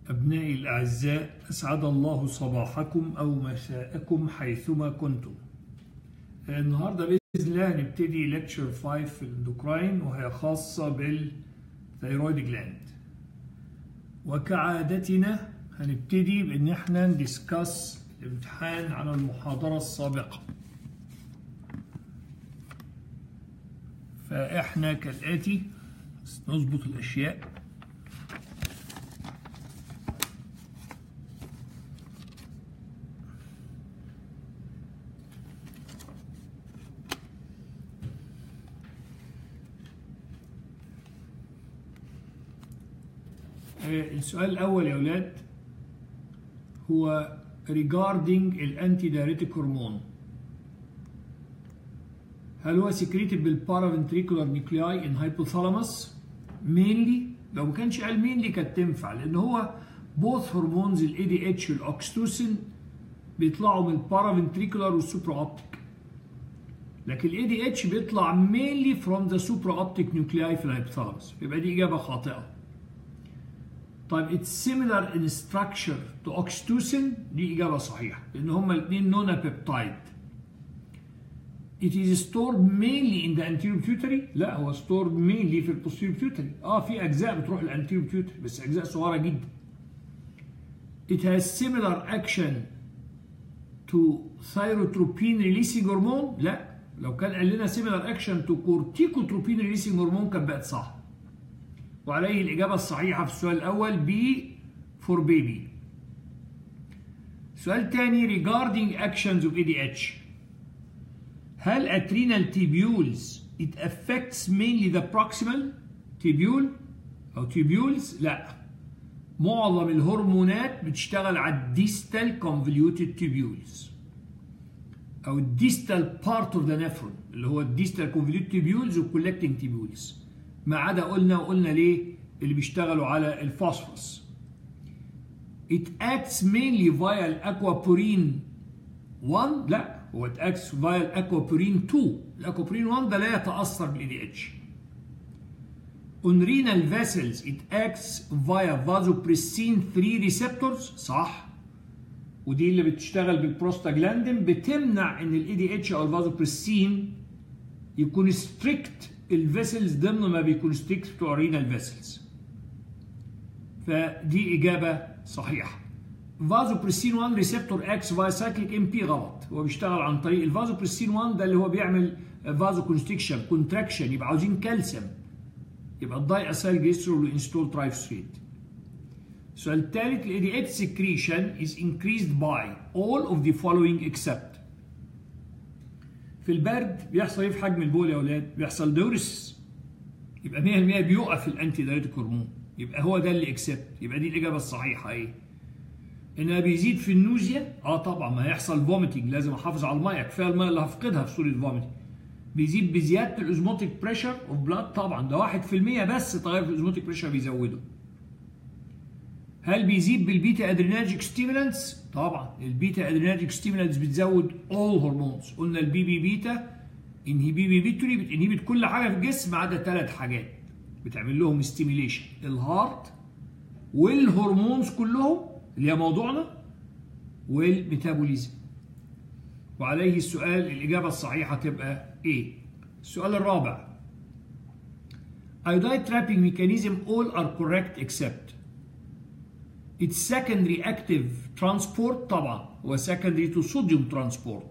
أبنائي الأعزاء أسعد الله صباحكم أو مساءكم حيثما كنتم النهاردة بإذن الله هنبتدي ليكتشر 5 في الاندوكراين وهي خاصة بالثيرويد جلاند وكعادتنا هنبتدي بإن احنا ندسكس الامتحان على المحاضرة السابقة فإحنا كالآتي نظبط الأشياء السؤال الأول يا أولاد هو regarding الانتي دايريتيك هرمون هل هو سكريتد بالبارافنتريكولار نيوكلياي ان هايبوثالاموس مينلي لو ما كانش قال مينلي كانت تنفع لان هو بوث هرمونز الاي دي اتش والاوكستوسين بيطلعوا من البارافنتريكولار والسوبرا اوبتيك لكن الاي دي اتش بيطلع مينلي فروم ذا سوبرا اوبتيك نيوكلياي في الهايبوثالاموس يبقى دي اجابه خاطئه طيب it's similar in structure to oxytocin دي إجابة صحيحة لأن هما الاثنين نونا بيبتايد It is stored mainly in the anterior pituitary لا هو stored mainly في البوستيريور pituitary اه في أجزاء بتروح للانتيريور pituitary بس أجزاء صغيرة جدا It has similar action to thyrotropin releasing hormone لا لو كان قال لنا similar action to corticotropin releasing hormone كانت بقت صح وعليه الإجابة الصحيحة في السؤال الأول B for baby. سؤال تاني regarding actions of ADH. هل adrenal tubules it affects mainly the proximal tubule أو tubules؟ لا. معظم الهرمونات بتشتغل على الديستال convoluted tubules. أو الديستال part of the nephron اللي هو الديستال convoluted tubules والcollecting tubules. ما عدا قلنا وقلنا ليه اللي بيشتغلوا على الفوسفورس it acts mainly via الاكوابورين 1 لا هو it acts via الاكوابورين 2 الاكوابورين 1 ده لا يتاثر بالاي دي اتش on renal vessels it acts via vasopressin 3 receptors صح ودي اللي بتشتغل بالبروستاجلاندين بتمنع ان الاي دي اتش او الفازوبريسين يكون ستريكت الفيسلز ضمن ما بيكون ستيكس بتوع رينال فيسلز فدي اجابه صحيحه فازوبريسين 1 ريسبتور اكس فاي سايكليك ام بي غلط هو بيشتغل عن طريق الفازوبريسين 1 ده اللي هو بيعمل فازو كونستكشن كونتراكشن يبقى عاوزين كالسيوم يبقى الداي اسايل جليسرول وانستول ترايفوسفيت السؤال الثالث الاي دي اتش سكريشن is increased by all of the following except في البرد بيحصل ايه في حجم البول يا اولاد؟ بيحصل دورس يبقى 100% بيوقف الانتي دايريتيك هرمون يبقى هو ده اللي اكسبت يبقى دي الاجابه الصحيحه ايه؟ انها بيزيد في النوزيا اه طبعا ما هيحصل فوميتنج لازم احافظ على الميه كفايه الميه اللي هفقدها في صوره فوميتنج بيزيد بزياده الاوزموتيك بريشر اوف بلاد طبعا ده 1% بس تغير في الاوزموتيك بريشر بيزوده هل بيزيد بالبيتا ادريناجيك ستيمولانتس؟ طبعا البيتا ادريناجيك ستيمولانتس بتزود اول هرمونز قلنا البي بي بيتا انهبيبيتوري بتنهبت كل حاجه في الجسم ما عدا ثلاث حاجات بتعمل لهم ستيميليشن الهارت والهرمونز كلهم اللي هي موضوعنا والميتابوليزم وعليه السؤال الاجابه الصحيحه تبقى ايه؟ السؤال الرابع iodide trapping mechanism all are correct except its secondary active transport طبعا هو secondary to sodium transport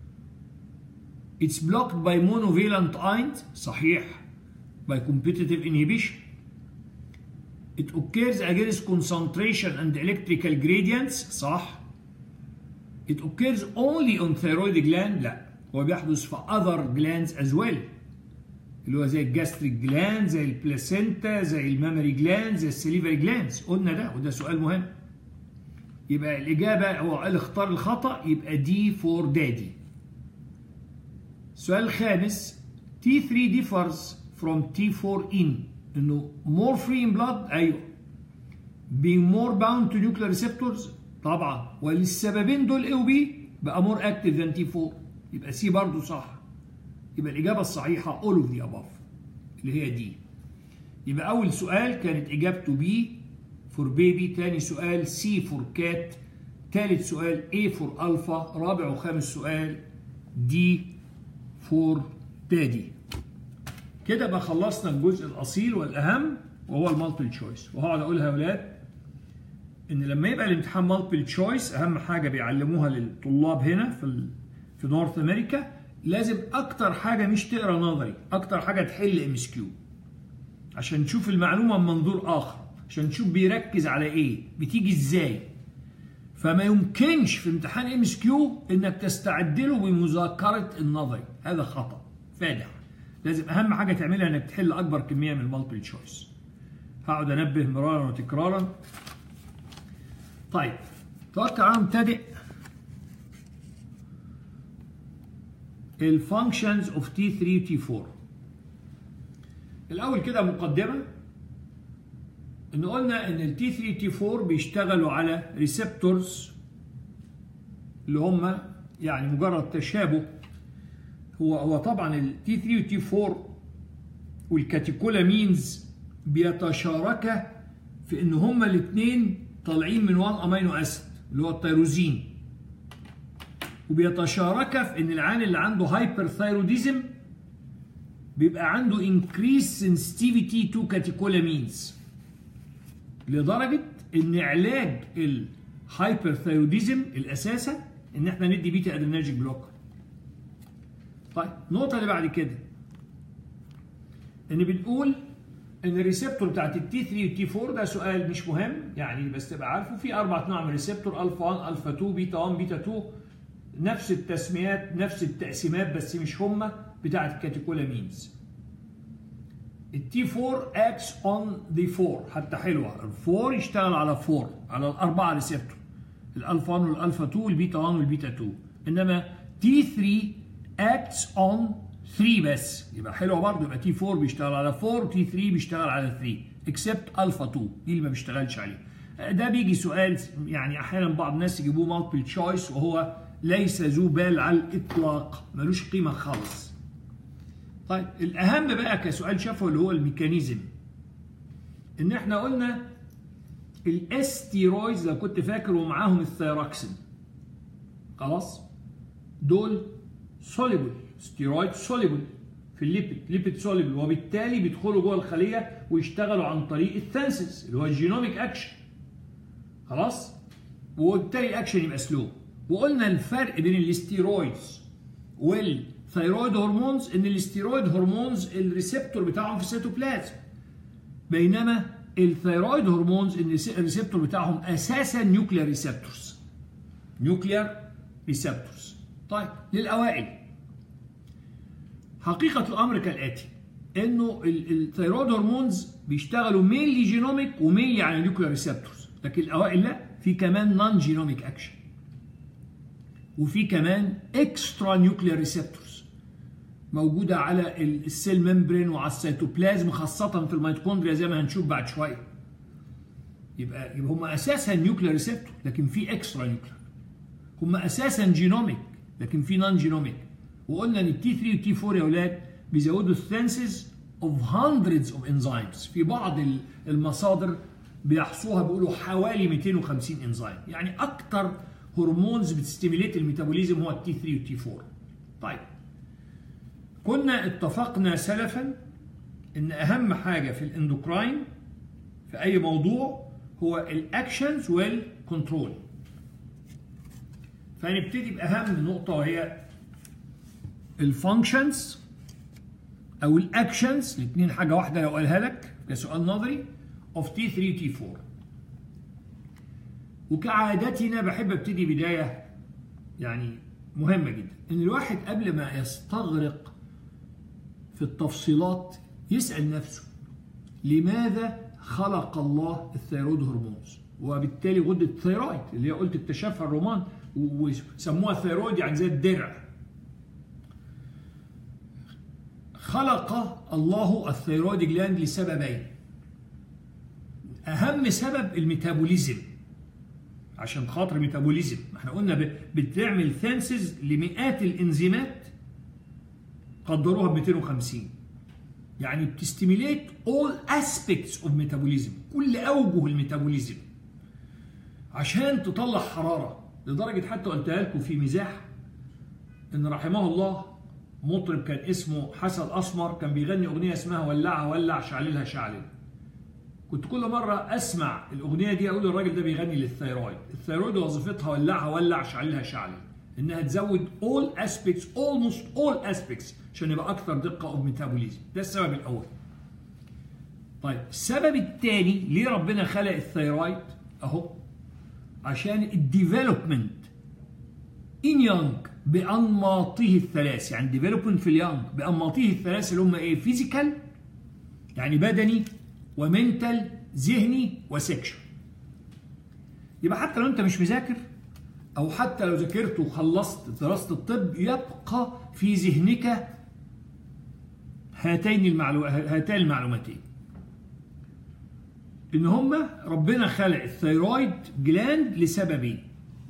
it's blocked by monovalent ions صحيح by competitive inhibition it occurs against concentration and electrical gradients صح it occurs only on thyroid gland لا هو بيحدث في other glands as well اللي هو زي الجاستريك جلاند زي البلاسينتا زي المامري جلاند زي السليفري جلاندز قلنا ده وده سؤال مهم يبقى الإجابة هو قال اختار الخطأ يبقى دي فور دادي السؤال الخامس T3 differs from T4 in انه more free in blood ايوه being more bound to nuclear receptors طبعا وللسببين دول A و B بقى more active than T4 يبقى C برضه صح يبقى الإجابة الصحيحة all of the above اللي هي دي يبقى أول سؤال كانت إجابته B فور بيبي تاني سؤال سي فور كات تالت سؤال A فور ألفا رابع وخامس سؤال دي فور دادي كده بقى خلصنا الجزء الأصيل والأهم وهو المالتيبل تشويس وهقعد أقولها يا ولاد إن لما يبقى الامتحان مالتيبل تشويس أهم حاجة بيعلموها للطلاب هنا في ال... في نورث أمريكا لازم أكتر حاجة مش تقرا نظري أكتر حاجة تحل ام اس كيو عشان تشوف المعلومة من منظور آخر عشان تشوف بيركز على إيه بتيجي إزاي فما يمكنش في امتحان ام اس كيو انك تستعد له بمذاكره النظري هذا خطا فادح لازم اهم حاجه تعملها انك تحل اكبر كميه من المالتيبل تشويس هقعد انبه مرارا وتكرارا طيب توكل على مبتدئ الفانكشنز اوف تي 3 و تي 4 الاول كده مقدمه ان قلنا ان التي 3 تي 4 بيشتغلوا على ريسبتورز اللي هم يعني مجرد تشابه هو هو طبعا التي 3 وتي 4 والكاتيكولامينز بيتشاركا في ان هما الاثنين طالعين من 1 امينو اسيد اللي هو التيروزين وبيتشاركا في ان العيان اللي عنده هايبر ثايروديزم بيبقى عنده انكريس sensitivity تو كاتيكولامينز لدرجه ان علاج الهايبرثايروديزم الاساسه ان احنا ندي بيتا ادرينرجيك بلوكر. طيب النقطه اللي بعد كده ان بنقول ان الريسبتور بتاعت التي 3 والتي 4 ده سؤال مش مهم يعني بس تبقى عارفه في اربع انواع من الريسبتور الفا 1 الفا 2 بيتا 1 بيتا 2 نفس التسميات نفس التقسيمات بس مش هم بتاعت الكاتيكولامينز. التي 4 اكس اون ذا 4 حتى حلوه ال 4 يشتغل على 4 على الاربعه ريسبتور الالفا 1 والالفا 2 والبيتا 1 والبيتا 2 انما تي 3 اكتس اون 3 بس يبقى حلوه برضه يبقى تي 4 بيشتغل على 4 وتي 3 بيشتغل على 3 اكسبت الفا 2 دي اللي ما بيشتغلش عليه ده بيجي سؤال يعني احيانا بعض الناس يجيبوه مالتيبل تشويس وهو ليس ذو بال على الاطلاق ملوش قيمه خالص طيب الاهم بقى كسؤال شفوي اللي هو الميكانيزم ان احنا قلنا الاستيرويدز لو كنت فاكر ومعاهم الثيراكسين خلاص دول سوليبل ستيرويد سوليبل في الليبيد ليبيد سوليبل وبالتالي بيدخلوا جوه الخليه ويشتغلوا عن طريق الثانسس اللي هو الجينوميك اكشن خلاص وبالتالي الاكشن يبقى سلو وقلنا الفرق بين الاستيرويدز والثيرويد هرمونز ان الاستيرويد هرمونز الريسبتور بتاعهم في السيتوبلازم بينما الثيرويد هرمونز ان الريسبتور بتاعهم اساسا نيوكلير ريسبتورز نيوكلير ريسبتورز طيب للاوائل حقيقه الامر كالاتي انه الثيرويد هرمونز بيشتغلوا مينلي جينوميك ومينلي على نيوكلير ريسبتورز لكن الاوائل لا في كمان نون جينوميك اكشن وفي كمان اكسترا نيوكلير ريسبتورز موجوده على السيل ممبرين وعلى السيتوبلازم خاصه في الميتوكوندريا زي ما هنشوف بعد شويه يبقى يبقى هم اساسا نيوكلير ريسبتور لكن في اكسترا نيوكلير هم اساسا جينوميك لكن في نون جينوميك وقلنا ان التي 3 والتي 4 يا اولاد بيزودوا الثانسز اوف hundreds اوف انزيمز في بعض المصادر بيحصوها بيقولوا حوالي 250 انزيم يعني اكتر هرمونز بتستيميليت الميتابوليزم هو التي 3 والتي 4 طيب كنا اتفقنا سلفا ان اهم حاجه في الاندوكراين في اي موضوع هو الاكشنز والكنترول فهنبتدي باهم نقطه وهي الفانكشنز او الاكشنز الاثنين حاجه واحده لو قالها لك كسؤال نظري اوف تي 3 تي 4 وكعادتنا بحب ابتدي بدايه يعني مهمه جدا ان الواحد قبل ما يستغرق في التفصيلات يسال نفسه لماذا خلق الله الثيرويد هرمونز وبالتالي غده الثيرويد اللي هي قلت اكتشفها الرومان وسموها ثيرويد يعني زي الدرع خلق الله الثيرويد جلاند لسببين اهم سبب الميتابوليزم عشان خاطر ميتابوليزم احنا قلنا بتعمل ثانسز لمئات الانزيمات قدروها ب 250 يعني بتستيميليت all aspects of metabolism كل اوجه الميتابوليزم عشان تطلع حراره لدرجه حتى قلتها لكم في مزاح ان رحمه الله مطرب كان اسمه حسن اسمر كان بيغني اغنيه اسمها ولعها ولع شعللها شعلل كنت كل مره اسمع الاغنيه دي اقول الراجل ده بيغني للثيرويد الثيرويد وظيفتها ولعها ولع شعللها شعلل انها تزود all aspects almost all aspects عشان يبقى اكثر دقه اوف ميتابوليزم ده السبب الاول طيب السبب الثاني ليه ربنا خلق الثيرويد اهو عشان الديفلوبمنت ان يونج بانماطه الثلاث يعني ديفلوبمنت في اليونج بانماطه الثلاث اللي هم ايه فيزيكال يعني بدني ومنتال ذهني وسكشوال يبقى حتى لو انت مش مذاكر او حتى لو ذاكرت وخلصت دراسه الطب يبقى في ذهنك هاتين المعلو... هاتين المعلومتين ان هما ربنا خلق الثيرويد جلاند لسببين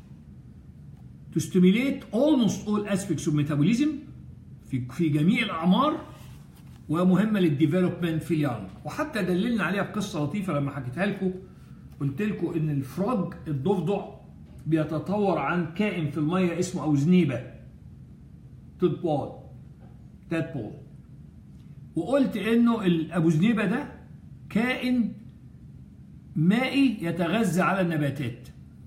to stimulate almost all aspects of metabolism في في جميع الاعمار ومهمه للديفلوبمنت في اليانج وحتى دللنا عليها بقصه لطيفه لما حكيتها لكم قلت لكم ان الفراج الضفدع بيتطور عن كائن في الميه اسمه اوزنيبه تدبول تادبول وقلت انه الابو زنيبه ده كائن مائي يتغذى على النباتات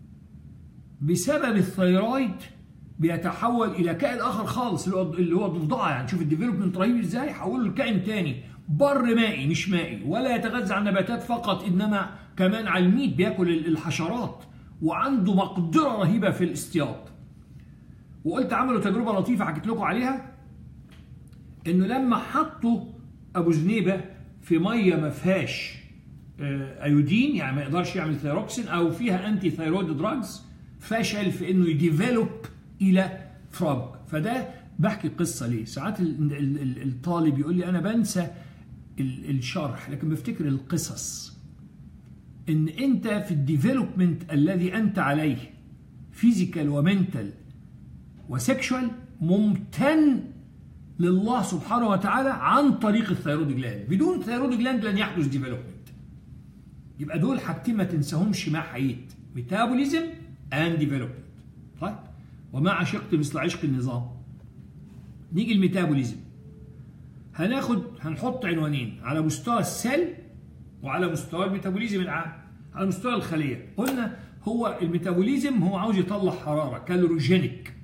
بسبب الثيرويد بيتحول الى كائن اخر خالص اللي هو اللي هو الضفدعه يعني شوف الديفلوبمنت رهيب ازاي حوله لكائن تاني بر مائي مش مائي ولا يتغذى على النباتات فقط انما كمان على الميت بياكل الحشرات وعنده مقدره رهيبه في الاصطياد وقلت عملوا تجربه لطيفه حكيت لكم عليها انه لما حطوا ابو زنيبه في ميه ما فيهاش ايودين يعني ما يقدرش يعمل ثيروكسين او فيها انتي ثيرويد دراجز فشل في انه يديفلوب الى فراج فده بحكي قصه ليه ساعات الطالب يقول لي انا بنسى الشرح لكن بفتكر القصص ان انت في الديفلوبمنت الذي انت عليه فيزيكال ومنتال وسكشوال ممتن لله سبحانه وتعالى عن طريق الثيرود جلاند بدون ثيرود جلاند لن يحدث ديفلوبمنت يبقى دول حاجتين ما تنساهمش مع حييت ميتابوليزم اند ديفلوبمنت طيب وما عشقت مثل عشق النظام نيجي الميتابوليزم هناخد هنحط عنوانين على مستوى السيل وعلى مستوى الميتابوليزم العام على مستوى الخليه قلنا هو الميتابوليزم هو عاوز يطلع حراره كالوروجينيك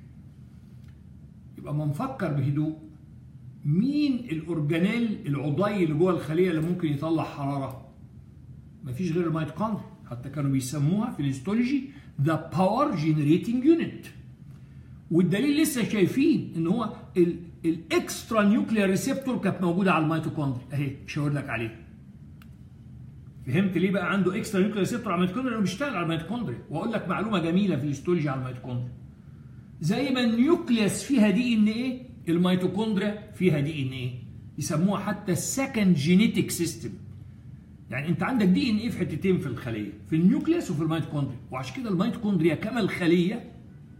يبقى ما نفكر بهدوء مين الاورجانيل العضي اللي جوه الخليه اللي ممكن يطلع حراره مفيش غير الميتوكوندريا حتى كانوا بيسموها في الهيستولوجي ذا باور جنريتنج يونت والدليل لسه شايفين ان هو الاكسترا نيوكليير ريسبتور كانت موجوده على الميتوكوندريا اهي شاور لك عليها فهمت ليه بقى عنده اكسترا نيوكليير ريسبتور على الميتوكوندريا لانه بيشتغل على الميتوكوندريا واقول لك معلومه جميله في الهيستولوجي على الميتوكوندريا زي ما النيوكليوس فيها دي ان ايه الميتوكوندريا فيها دي ان ايه يسموها حتى السكند جينيتك سيستم يعني انت عندك دي ان ايه في حتتين في الخليه في النيوكليوس وفي الميتوكوندريا وعشان كده الميتوكوندريا كما الخليه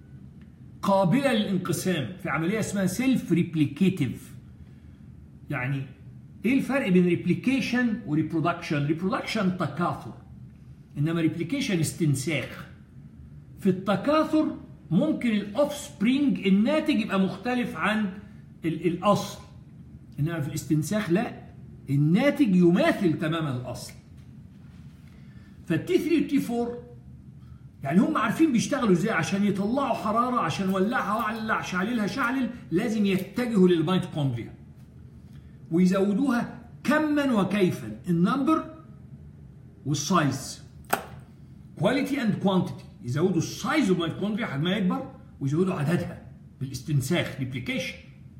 قابله للانقسام في عمليه اسمها سيلف ريبليكيتيف يعني ايه الفرق بين ريبليكيشن وريبرودكشن ريبرودكشن تكاثر انما ريبليكيشن استنساخ في التكاثر ممكن الاوف سبرينج الناتج يبقى مختلف عن الاصل انما في الاستنساخ لا الناتج يماثل تماما الاصل فالتي 3 والتي 4 يعني هم عارفين بيشتغلوا ازاي عشان يطلعوا حراره عشان ولعها وعلع شعللها شعلل لازم يتجهوا للميتوكوندريا ويزودوها كما وكيفا النمبر والسايز كواليتي اند كوانتيتي يزودوا السايز اوف الميتوكوندريا حجمها يكبر ويزودوا عددها بالاستنساخ ريبليكيشن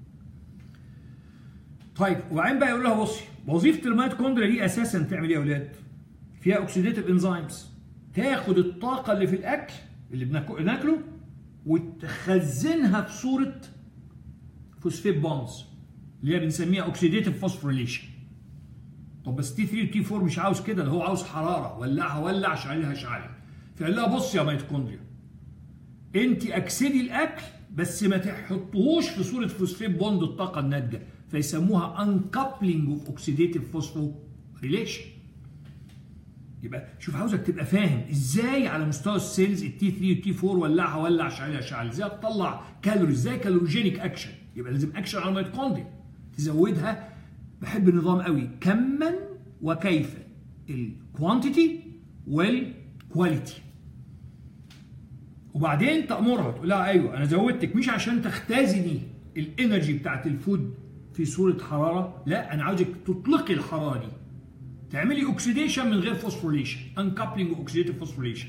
طيب وبعدين بقى يقول لها بصي وظيفه الميتوكوندريا دي اساسا تعمل ايه يا اولاد؟ فيها اوكسيديتيف انزيمز تاخد الطاقه اللي في الاكل اللي بناكله وتخزنها في صوره فوسفيت بونز اللي هي بنسميها اوكسيديتيف فوسفوريليشن طب بس تي 3 وتي 4 مش عاوز كده ده هو عاوز حراره ولعها ولع شعلها شعلها فقال لها بص يا ميتوكوندريا انت اكسدي الاكل بس ما تحطوهوش في صوره فوسفيت بوند الطاقه الناتجه فيسموها uncoupling of oxidative phosphorylation يبقى شوف عاوزك تبقى فاهم ازاي على مستوى السيلز التي 3 والتي 4 ولعها ولع شعلها شعل ازاي تطلع كالوري ازاي كالوريجينيك اكشن يبقى لازم اكشن على الميتوكوندريا تزودها بحب النظام قوي كما وكيف الكوانتيتي والكواليتي وبعدين تامرها تقول لها ايوه انا زودتك مش عشان تختزني الانرجي بتاعت الفود في صوره حراره لا انا عاوزك تطلقي الحراره دي تعملي اوكسيديشن من غير فوسفوريليشن انكابلنج اوكسيديتيف فوسفوريليشن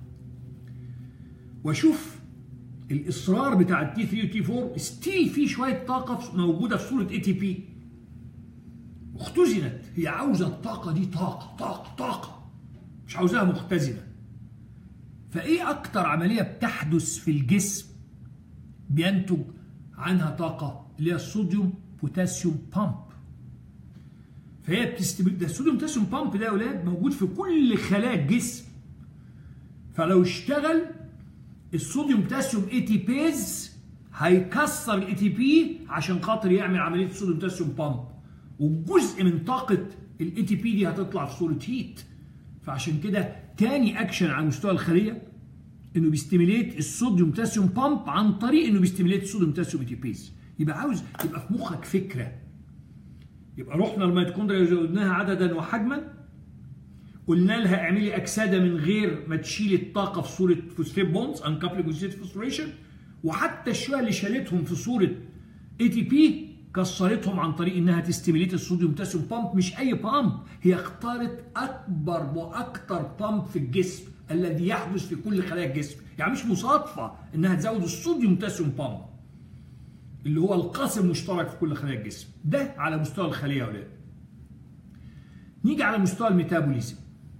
واشوف الاصرار بتاع التي 3 والتي 4 ستيل في شويه طاقه موجوده في صوره اي تي بي اختزنت هي عاوزه الطاقه دي طاقه طاقه طاقه مش عاوزاها مختزنه فايه اكتر عمليه بتحدث في الجسم بينتج عنها طاقه اللي هي الصوديوم بوتاسيوم بامب فهي بتستبد ده الصوديوم بوتاسيوم بامب ده يا اولاد موجود في كل خلايا الجسم فلو اشتغل الصوديوم بوتاسيوم اي تي بيز هيكسر الاي تي بي عشان خاطر يعمل عمليه الصوديوم بوتاسيوم بامب وجزء من طاقه الاي تي بي دي هتطلع في صوره هيت فعشان كده تاني اكشن على مستوى الخليه انه بيستيميليت الصوديوم بوتاسيوم بامب عن طريق انه بيستيميليت الصوديوم بوتاسيوم اي تي بيز يبقى عاوز يبقى في مخك فكره يبقى رحنا الميتوكوندريا زودناها عددا وحجما قلنا لها اعملي اكسده من غير ما تشيلي الطاقه في صوره فوسفيت بونز انكابلينج فوسفيت فوسفوريشن وحتى الشويه اللي شالتهم في صوره اي تي بي كسرتهم عن طريق انها تستيميليت الصوديوم بوتاسيوم بامب مش اي بامب هي اختارت اكبر واكثر بامب في الجسم الذي يحدث في كل خلايا الجسم يعني مش مصادفه انها تزود الصوديوم بوتاسيوم بامب اللي هو القاسم المشترك في كل خلايا الجسم ده على مستوى الخليه يا اولاد نيجي على مستوى الميتابوليزم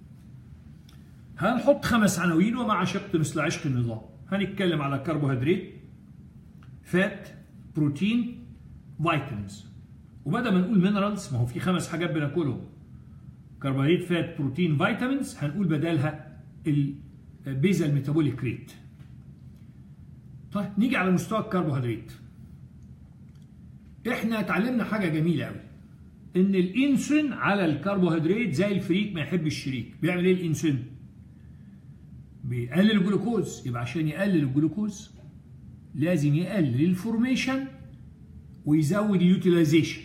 هنحط خمس عناوين وما عشقت مثل عشق النظام هنتكلم على كربوهيدرات فات بروتين فيتامينز وبدل ما نقول مينرالز ما هو في خمس حاجات بناكلهم كربوهيدرات فات بروتين فيتامينز هنقول بدالها البيزا ميتابوليك ريت طيب نيجي على مستوى الكربوهيدرات احنا اتعلمنا حاجه جميله قوي ان الانسولين على الكربوهيدرات زي الفريك ما يحب الشريك بيعمل ايه الانسولين بيقلل الجلوكوز يبقى عشان يقلل الجلوكوز لازم يقلل الفورميشن ويزود اليوتيلايزيشن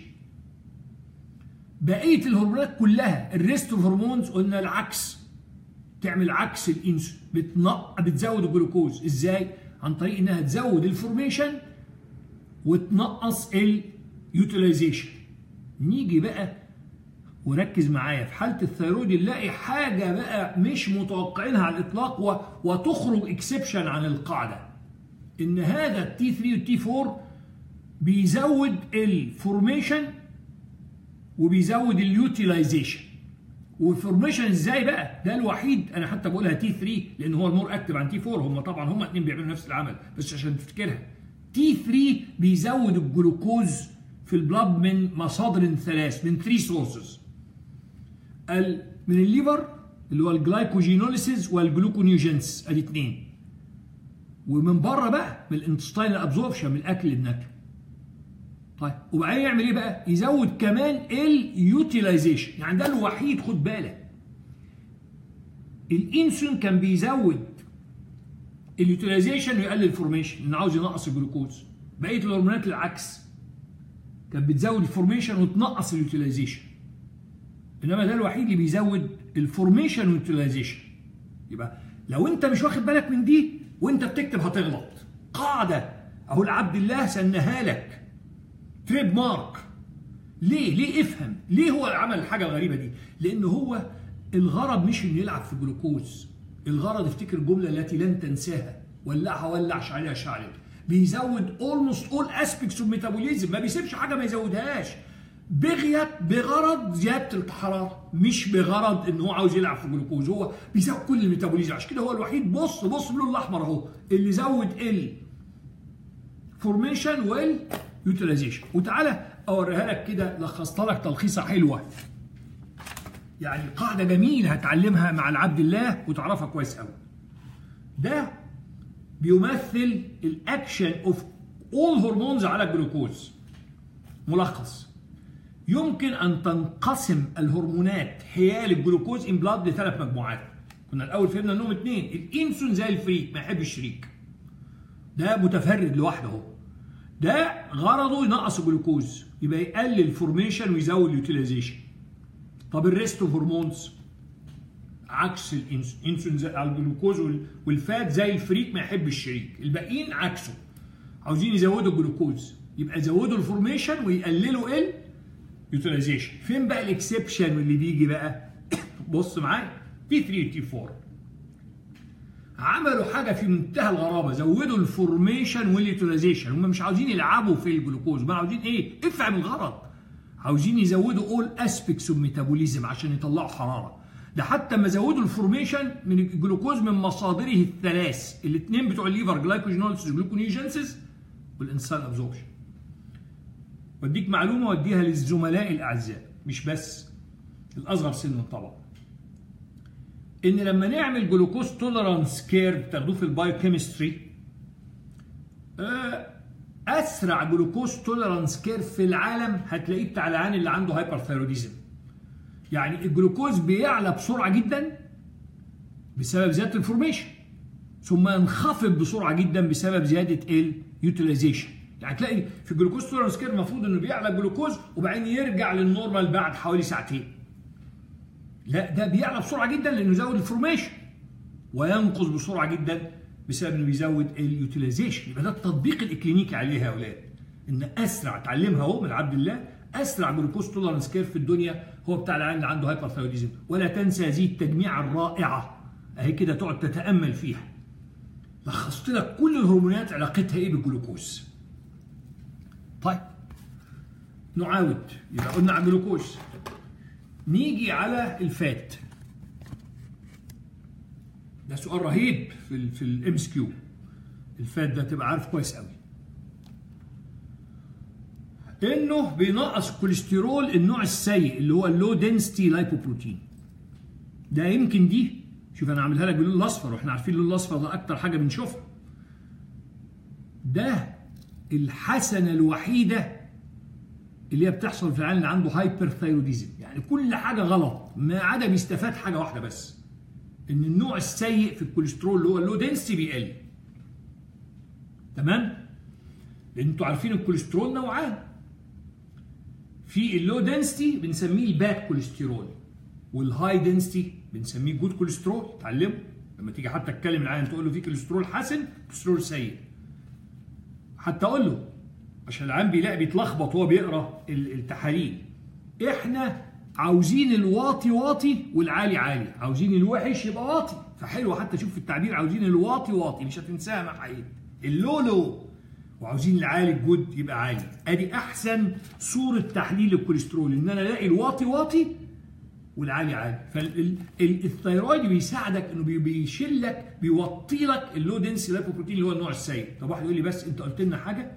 بقيه الهرمونات كلها الريست هرمونز قلنا العكس تعمل عكس الانسولين بتنق بتزود الجلوكوز ازاي عن طريق انها تزود الفورميشن وتنقص اليوتيلايزيشن نيجي بقى وركز معايا في حاله الثيرويد نلاقي حاجه بقى مش متوقعينها على الاطلاق و... وتخرج اكسبشن عن القاعده ان هذا التي 3 والتي 4 بيزود الفورميشن وبيزود اليوتيلايزيشن والفورميشن ازاي بقى؟ ده الوحيد انا حتى بقولها تي 3 لان هو المور اكتف عن تي 4 هم طبعا هم الاثنين بيعملوا نفس العمل بس عشان تفتكرها تي 3 بيزود الجلوكوز في البلاد من مصادر ثلاث من 3 سورسز من الليفر اللي هو الجلايكوجينوليسيس والجلوكونيوجينس ادي اثنين ومن بره بقى من الانتستاين ابزوربشن من الاكل اللي بناكله طيب وبعدين يعمل ايه بقى؟ يزود كمان اليوتيلايزيشن يعني ده الوحيد خد بالك الانسولين كان بيزود اليوتيلايزيشن ويقلل الفورميشن لانه عاوز ينقص الجلوكوز بقيه الهرمونات العكس كانت بتزود الفورميشن وتنقص اليوتيلايزيشن انما ده الوحيد اللي بيزود الفورميشن واليوتيلايزيشن يبقى لو انت مش واخد بالك من دي وانت بتكتب هتغلط قاعده اهو العبد الله سنها لك تريد مارك ليه ليه افهم ليه هو عمل الحاجه الغريبه دي لان هو الغرض مش انه يلعب في الجلوكوز الغرض افتكر الجمله التي لن تنساها ولعها ولع شعلها شعلت بيزود اولموست اول اسبيكتس اوف ميتابوليزم ما بيسيبش حاجه ما يزودهاش بغيت بغرض زياده الحراره مش بغرض ان هو عاوز يلعب في الجلوكوز هو بيزود كل الميتابوليزم عشان كده هو الوحيد بص بص باللون الاحمر اهو اللي زود ال فورميشن واليوتيلايزيشن وتعالى اوريها لك كده لخصت لك تلخيصه حلوه يعني قاعده جميله هتعلمها مع العبد الله وتعرفها كويس قوي ده بيمثل الاكشن اوف اول هرمونز على الجلوكوز ملخص يمكن ان تنقسم الهرمونات حيال الجلوكوز ان بلاد لثلاث مجموعات كنا الاول فهمنا انهم اثنين الانسولين زي الفريك ما يحبش الشريك ده متفرد لوحده اهو ده غرضه ينقص الجلوكوز يبقى يقلل الفورميشن ويزود اليوتيلايزيشن طب الريست اوف هرمونز عكس الانسولين زي الجلوكوز والفات زي الفريك ما يحب الشريك الباقيين عكسه عاوزين يزودوا الجلوكوز يبقى يزودوا الفورميشن ويقللوا اليوتيلايزيشن فين بقى الاكسبشن اللي بيجي بقى بص معايا تي 3 وتي 4 عملوا حاجه في منتهى الغرابه زودوا الفورميشن واليوتيلايزيشن هم مش عاوزين يلعبوا في الجلوكوز هم عاوزين ايه افهم الغرض عاوزين يزودوا اول اسبيكتس اوف ميتابوليزم عشان يطلعوا حراره ده حتى ما زودوا الفورميشن من الجلوكوز من مصادره الثلاث الاثنين بتوع الليفر جلايكوجينوليسيس جلوكونيجنسيس والانسان ابزوربشن واديك معلومه واديها للزملاء الاعزاء مش بس الاصغر سنا طبعا ان لما نعمل جلوكوز توليرانس كيرف تاخدوه في البايوكيمستري اسرع جلوكوز توليرانس كيرف في العالم هتلاقيه بتاع العيان اللي عنده هايبرثايروديزم يعني الجلوكوز بيعلى بسرعه جدا بسبب زياده الفورميشن ثم ينخفض بسرعه جدا بسبب زياده اليوتيلايزيشن يعني تلاقي في الجلوكوز توليرانس كيرف المفروض انه بيعلى الجلوكوز وبعدين يرجع للنورمال بعد حوالي ساعتين لا ده بيعلى بسرعه جدا لانه يزود الفورميشن وينقص بسرعه جدا بسبب انه بيزود اليوتيلايزيشن يبقى ده التطبيق الاكلينيكي عليها يا اولاد ان اسرع اتعلمها اهو من عبد الله اسرع جلوكوز تولرنس كيرف في الدنيا هو بتاع العيان اللي عنده هايبرثايروديزم ولا تنسى هذه التجميعه الرائعه اهي كده تقعد تتامل فيها لخصت لك كل الهرمونات علاقتها ايه بالجلوكوز طيب نعاود يبقى قلنا على الجلوكوز نيجي على الفات ده سؤال رهيب في ال في الام اس كيو الفات ده تبقى عارف كويس قوي انه بينقص الكوليسترول النوع السيء اللي هو اللو دنسيتي لايبوبروتين ده يمكن دي شوف انا عاملها لك باللون الاصفر واحنا عارفين اللون الاصفر ده اكتر حاجه بنشوفها ده الحسنه الوحيده اللي هي بتحصل في العيان اللي عنده هايبرثايروديزم يعني كل حاجه غلط ما عدا بيستفاد حاجه واحده بس ان النوع السيء في الكوليسترول اللي هو اللو دنسي بيقل تمام لان انتوا عارفين الكوليسترول نوعان في اللو دنسيتي بنسميه الباد كوليسترول والهاي دنسيتي بنسميه جود كوليسترول اتعلموا لما تيجي حتى تتكلم العيان تقول له في كوليسترول حسن كوليسترول سيء حتى اقول له عشان العيان بيلاقي بيتلخبط وهو بيقرا التحاليل احنا عاوزين الواطي واطي والعالي عالي عاوزين الوحش يبقى واطي فحلو حتى شوف في التعبير عاوزين الواطي واطي مش هتنساها مع حقيقي اللو لو وعاوزين العالي الجود يبقى عالي ادي احسن صوره تحليل الكوليسترول ان انا الاقي الواطي واطي والعالي عالي فالثيرويد بيساعدك انه بيشيل لك بيوطي لك اللو دنسي لايبوبروتين اللي هو النوع السيء طب واحد يقول لي بس انت قلت لنا حاجه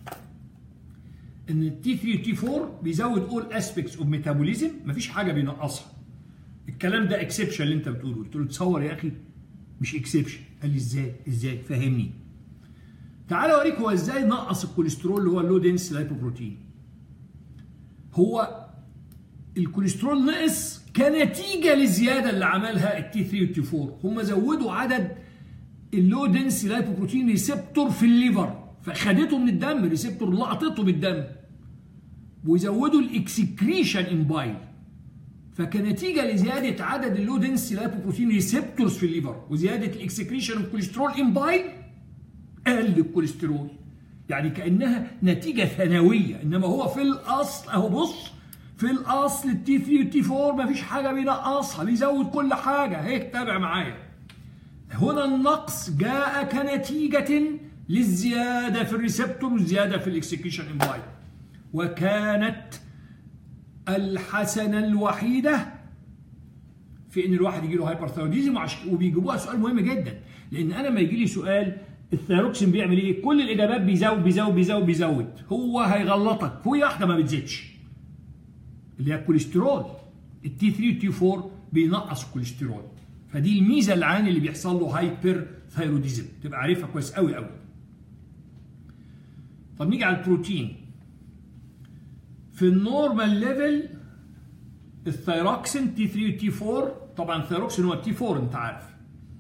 ان التي 3 وتي 4 بيزود اول اسبيكتس اوف ميتابوليزم مفيش حاجه بينقصها الكلام ده اكسبشن اللي انت بتقوله قلت له تصور يا اخي مش اكسبشن قال لي ازاي ازاي فهمني تعال اوريك هو ازاي نقص الكوليسترول اللي هو اللو دنس لايبوبروتين هو الكوليسترول نقص كنتيجه للزياده اللي عملها التي 3 والتي 4 هم زودوا عدد اللو دنس لايبوبروتين ريسبتور في الليفر فخدته من الدم ريسبتور لقطته بالدم ويزودوا الاكسكريشن ان بايل فكنتيجه لزياده عدد اللو دنسي لايبوبروتين ريسبتورز في الليفر وزياده الاكسكريشن الكوليسترول ان بايل قل الكوليسترول يعني كانها نتيجه ثانويه انما هو في الاصل اهو بص في الاصل التي 3 والتي 4 مفيش حاجه بينقصها بيزود كل حاجه اهي تابع معايا هنا النقص جاء كنتيجه للزياده في الريسبتور والزياده في الاكسكريشن ان بايل وكانت الحسنه الوحيده في ان الواحد يجي له هايبرثايروديزم وبيجيبوها سؤال مهم جدا لان انا لما يجي لي سؤال الثيروكسين بيعمل ايه؟ كل الاجابات بيزود بيزود بيزود بيزود هو هيغلطك في واحده ما بتزيدش اللي هي الكوليسترول التي 3 والتي 4 بينقص الكوليسترول فدي الميزه العين اللي بيحصل له هايبر ثايروديزم تبقى عارفها كويس قوي قوي طب نيجي على البروتين في النورمال ليفل الثيروكسين تي 3 وتي 4 طبعا الثيروكسين هو التي 4 انت عارف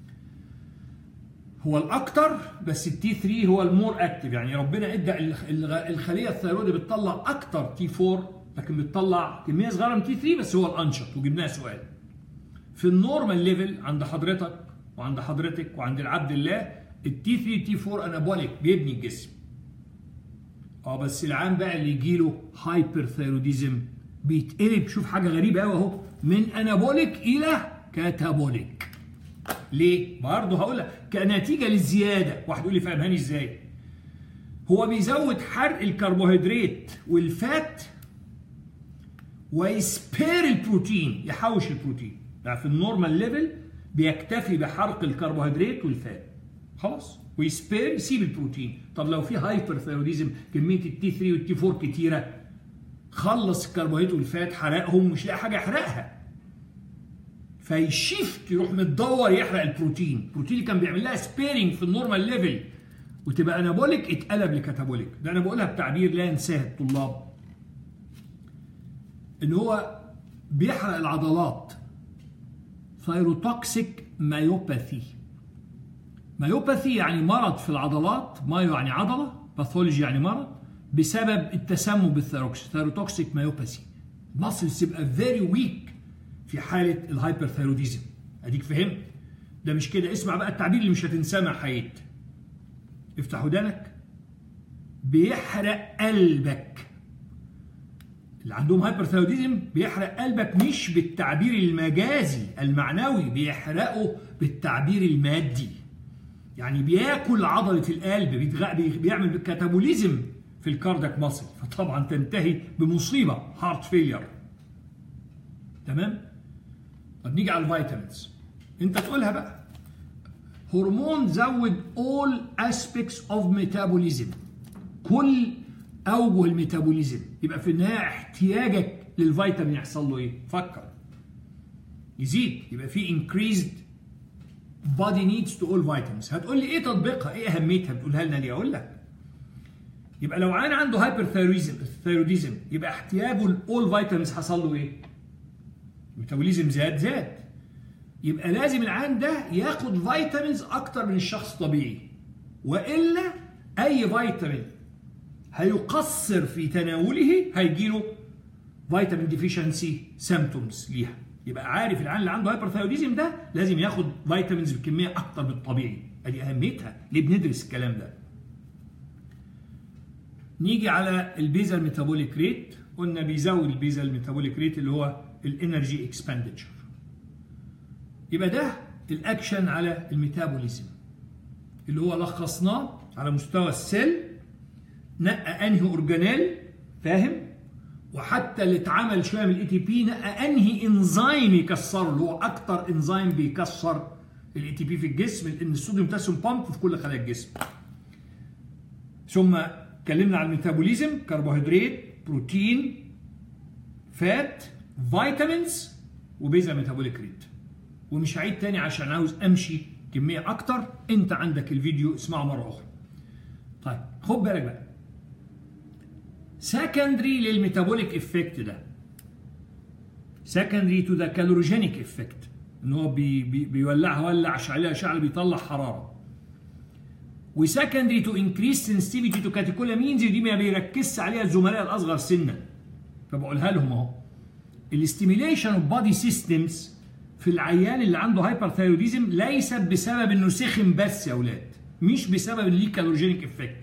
هو الاكتر بس التي 3 هو المور اكتف يعني ربنا ادى الخليه الثيرويد بتطلع اكتر تي 4 لكن بتطلع كميه صغيره من تي 3 بس هو الانشط وجبناه سؤال في النورمال ليفل عند حضرتك وعند حضرتك وعند العبد الله التي 3 تي 4 انابوليك بيبني الجسم اه بس العام بقى اللي يجي له هايبر ثيروديزم بيتقلب شوف حاجه غريبه قوي اهو من انابوليك الى كاتابوليك ليه؟ برضه هقول لك كنتيجه للزياده واحد يقول لي فهمهاني ازاي؟ هو بيزود حرق الكربوهيدرات والفات ويسبير البروتين يحوش البروتين يعني في النورمال ليفل بيكتفي بحرق الكربوهيدرات والفات خلاص ويسبير يسيب البروتين طب لو في هايبر ثيروديزم كميه التي 3 والتي 4 كتيره خلص الكربوهيدرات والفات حرقهم مش لاقي حاجه يحرقها فيشيفت يروح متدور يحرق البروتين البروتين اللي كان بيعمل لها سبيرنج في النورمال ليفل وتبقى انابوليك اتقلب لكاتابوليك ده انا بقولها بتعبير لا ينساه الطلاب ان هو بيحرق العضلات ثيروتوكسيك مايوباثي مايوباثي يعني مرض في العضلات مايو يعني عضله باثولوجي يعني مرض بسبب التسمم بالثيروكس ثيروتوكسيك مايوباثي ماسلز تبقى فيري ويك في حاله الهايبرثيروديزم اديك فهمت ده مش كده اسمع بقى التعبير اللي مش هتنساه مع حياتك افتح ودانك بيحرق قلبك اللي عندهم هايبرثيروديزم بيحرق قلبك مش بالتعبير المجازي المعنوي بيحرقه بالتعبير المادي يعني بياكل عضله القلب بيعمل كاتابوليزم في الكاردك ماسل فطبعا تنتهي بمصيبه هارت فيلير تمام طب نيجي على الفيتامينز انت تقولها بقى هرمون زود all aspects of metabolism كل اوجه الميتابوليزم يبقى في النهايه احتياجك للفيتامين يحصل له ايه؟ فكر يزيد يبقى في increased body needs to all vitamins هتقول لي ايه تطبيقها؟ ايه اهميتها؟ بتقولها لنا ليه؟ اقول لك يبقى لو عين عنده هايبر ثيروديزم يبقى احتياجه لاول فيتامينز حصل له ايه؟ الميتابوليزم زاد زاد يبقى لازم العين ده ياخد فيتامينز اكتر من الشخص الطبيعي والا اي فيتامين هيقصر في تناوله هيجيله فيتامين ديفيشنسي سيمتومز ليها يبقى عارف العيان اللي عنده هايبرثايروديزم ده لازم ياخد فيتامينز بكميه اكتر من الطبيعي ادي اهميتها ليه بندرس الكلام ده نيجي على البيزال ميتابوليك ريت قلنا بيزود البيزال ميتابوليك ريت اللي هو الانرجي اكسبندتشر يبقى ده الاكشن على الميتابوليزم اللي هو لخصناه على مستوى السيل نقى انهي اورجانيل فاهم وحتى اللي اتعمل شويه من الاي تي بي نقى انهي انزيم يكسره اللي هو اكتر انزيم بيكسر الاي تي بي في الجسم لان الصوديوم بوتاسيوم بامب في كل خلايا الجسم ثم اتكلمنا على الميتابوليزم كربوهيدرات بروتين فات فيتامينز وبيزا ميتابوليك ريت ومش هعيد تاني عشان عاوز امشي كميه اكتر انت عندك الفيديو اسمعه مره اخرى طيب خد بالك بقى سكندري للميتابوليك افكت ده سكندري تو ذا كالوروجينيك افكت ان هو بي بي بيولعها ولع عليها شعل بيطلع حراره وسكندري تو انكريس سنسيتيفيتي تو كاتيكولامينز دي ما بيركزش عليها الزملاء الاصغر سنا فبقولها لهم اهو الاستيميليشن اوف بادي سيستمز في العيان اللي عنده هايبرثايروديزم ليست بسبب انه سخن بس يا اولاد مش بسبب ان ليه كالورجينيك افكت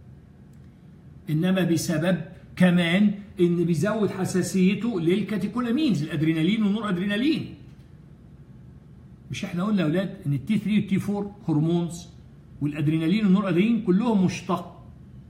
انما بسبب كمان ان بيزود حساسيته للكاتيكولامينز الادرينالين والنور ادرينالين مش احنا قلنا يا اولاد ان التي 3 والتي 4 هرمونز والادرينالين والنور ادرينالين كلهم مشتق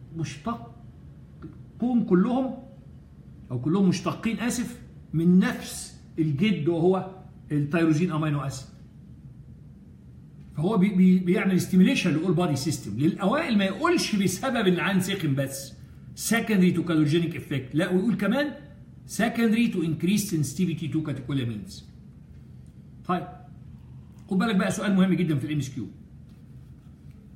مشتقون كلهم او كلهم مشتقين اسف من نفس الجد وهو التيروزين امينو اسيد فهو بي بي بيعمل ستيميليشن لاول بادي سيستم للاوائل ما يقولش بسبب ان العين سخن بس secondary to calorogenic effect لا ويقول كمان secondary to increase sensitivity to catecholamines طيب خد بالك بقى سؤال مهم جدا في الام اس كيو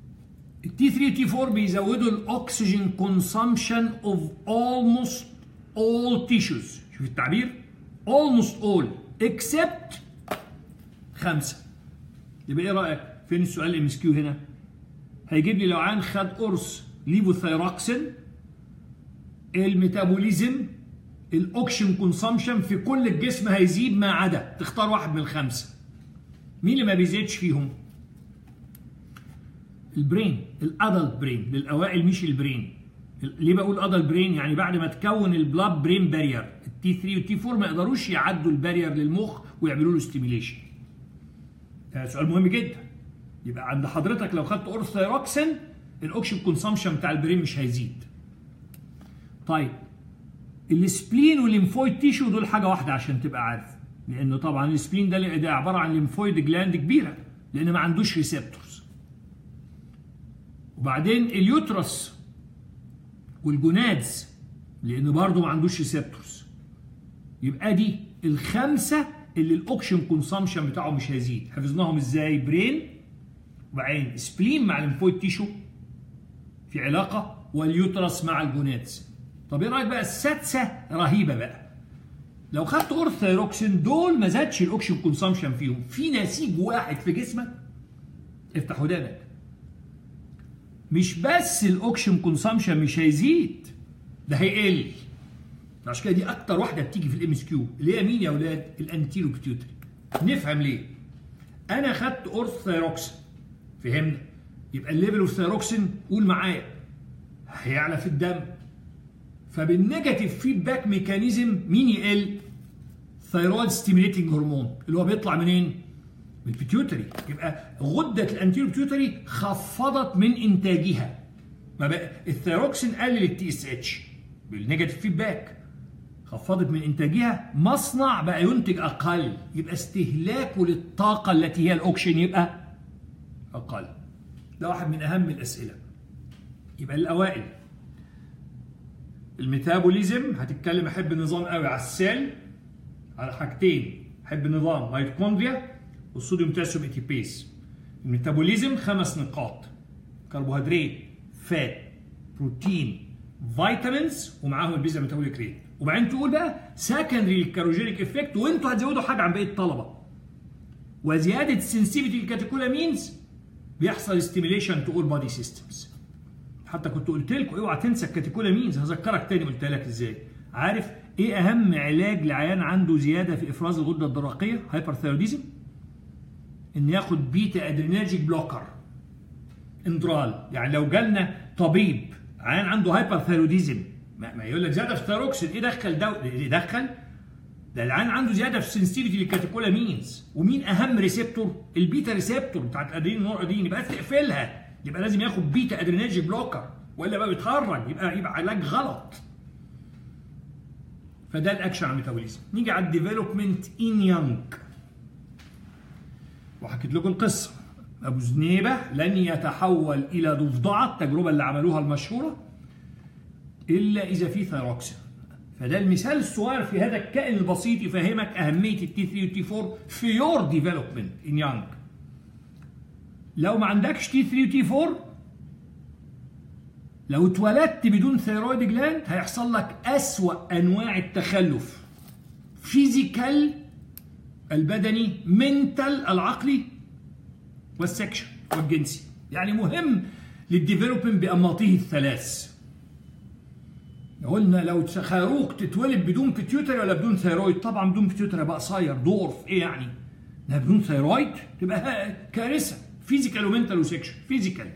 التي 3 تي 4 بيزودوا الاكسجين كونسامشن اوف almost all tissues شوف التعبير almost all except خمسة يبقى ايه رأيك فين السؤال الام اس كيو هنا هيجيب لي لو عيان خد قرص ليفوثايروكسين الميتابوليزم الاوكشن كونسامشن في كل الجسم هيزيد ما عدا تختار واحد من الخمسه مين اللي ما بيزيدش فيهم البرين الادلت برين للاوائل مش البرين ليه بقول ادلت برين يعني بعد ما تكون البلاد برين بارير التي 3 والتي 4 ما يقدروش يعدوا البارير للمخ ويعملوا له ستيميليشن ده سؤال مهم جدا يبقى عند حضرتك لو خدت قرص ثايروكسين الاوكشن كونسامشن بتاع البرين مش هيزيد طيب السبلين والليمفويد تيشو دول حاجه واحده عشان تبقى عارف لانه طبعا السبلين ده, ده عباره عن ليمفويد جلاند كبيره لان ما عندوش ريسبتورز وبعدين اليوترس والجونادز لان برضه ما عندوش ريسبتورز يبقى دي الخمسه اللي الاوكشن كونسامشن بتاعه مش هيزيد حفظناهم ازاي برين وبعدين سبلين مع الليمفويد تيشو في علاقه واليوترس مع الجونادز طب ايه رايك بقى السادسه رهيبه بقى لو خدت قرص ثايروكسين دول ما زادش الاوكشن كونسامشن فيهم في نسيج واحد في جسمك افتح ودانك مش بس الاوكشن كونسامشن مش هيزيد ده هيقل عشان كده دي اكتر واحده بتيجي في الام اس كيو اللي هي مين يا اولاد الانتيرو بيتيوتري نفهم ليه انا خدت قرص ثايروكسين فهمنا يبقى الليفل اوف ثايروكسين قول معايا هيعلى في الدم فبالنيجاتيف فيدباك ميكانيزم مين يقل؟ ثايرويد ستيميليتنج هرمون اللي هو بيطلع منين؟ من البيتيوتري يبقى غده الانتيرو بيتيوتري خفضت من انتاجها ما بقى الثيروكسين قلل التي اس اتش بالنيجاتيف فيدباك خفضت من انتاجها مصنع بقى ينتج اقل يبقى استهلاكه للطاقه التي هي الاوكشن يبقى اقل ده واحد من اهم الاسئله يبقى الاوائل الميتابوليزم هتتكلم احب النظام قوي على السيل على حاجتين احب النظام ميتوكوندريا والصوديوم بوتاسيوم ايتيبيز الميتابوليزم خمس نقاط كربوهيدرات فات بروتين فيتامينز ومعاهم البيزا ميتابوليك ريت وبعدين تقول بقى سكندري للكاروجينيك افكت وانتوا هتزودوا حاجه عن باقي الطلبه وزياده السنسيفيتي للكاتيكولامينز بيحصل ستيميليشن تو اول بادي سيستمز حتى كنت قلت لكم اوعى تنسى الكاتيكولامينز هذكرك تاني قلت لك ازاي عارف ايه اهم علاج لعيان عنده زياده في افراز الغده الدرقيه هايبرثايروديزم ان ياخد بيتا ادرينرجيك بلوكر اندرال يعني لو جالنا طبيب عيان عنده هايبرثايروديزم ما يقول لك زياده في الثيروكسين ايه دخل ده ايه دخل ده العيان عنده زياده في السنسيتيفيتي للكاتيكولامينز ومين اهم ريسبتور البيتا ريسبتور بتاعت الادرينال نور ادرينال يبقى تقفلها يبقى لازم ياخد بيتا ادرينرجيك بلوكر والا بقى بيتخرج يبقى يبقى علاج غلط فده الاكشن على الميتابوليزم نيجي على الديفلوبمنت ان يونج وحكيت لكم القصه ابو زنيبه لن يتحول الى ضفدعه التجربه اللي عملوها المشهوره الا اذا في ثيروكسين فده المثال الصغير في هذا الكائن البسيط يفهمك اهميه التي 3 والتي 4 في يور ديفلوبمنت ان يونج لو ما عندكش تي 3 وتي 4 لو اتولدت بدون ثيرويد جلاند هيحصل لك أسوأ أنواع التخلف فيزيكال البدني منتال العقلي والسكشن والجنسي يعني مهم للديفلوبمنت بأنماطه الثلاث قلنا لو خاروق تتولد بدون بيتيوتري ولا بدون ثيرويد طبعا بدون بيتيوتري بقى قصير دورف ايه يعني ده بدون ثيرويد تبقى كارثه فيزيكال ومنتال وسكشن فيزيكال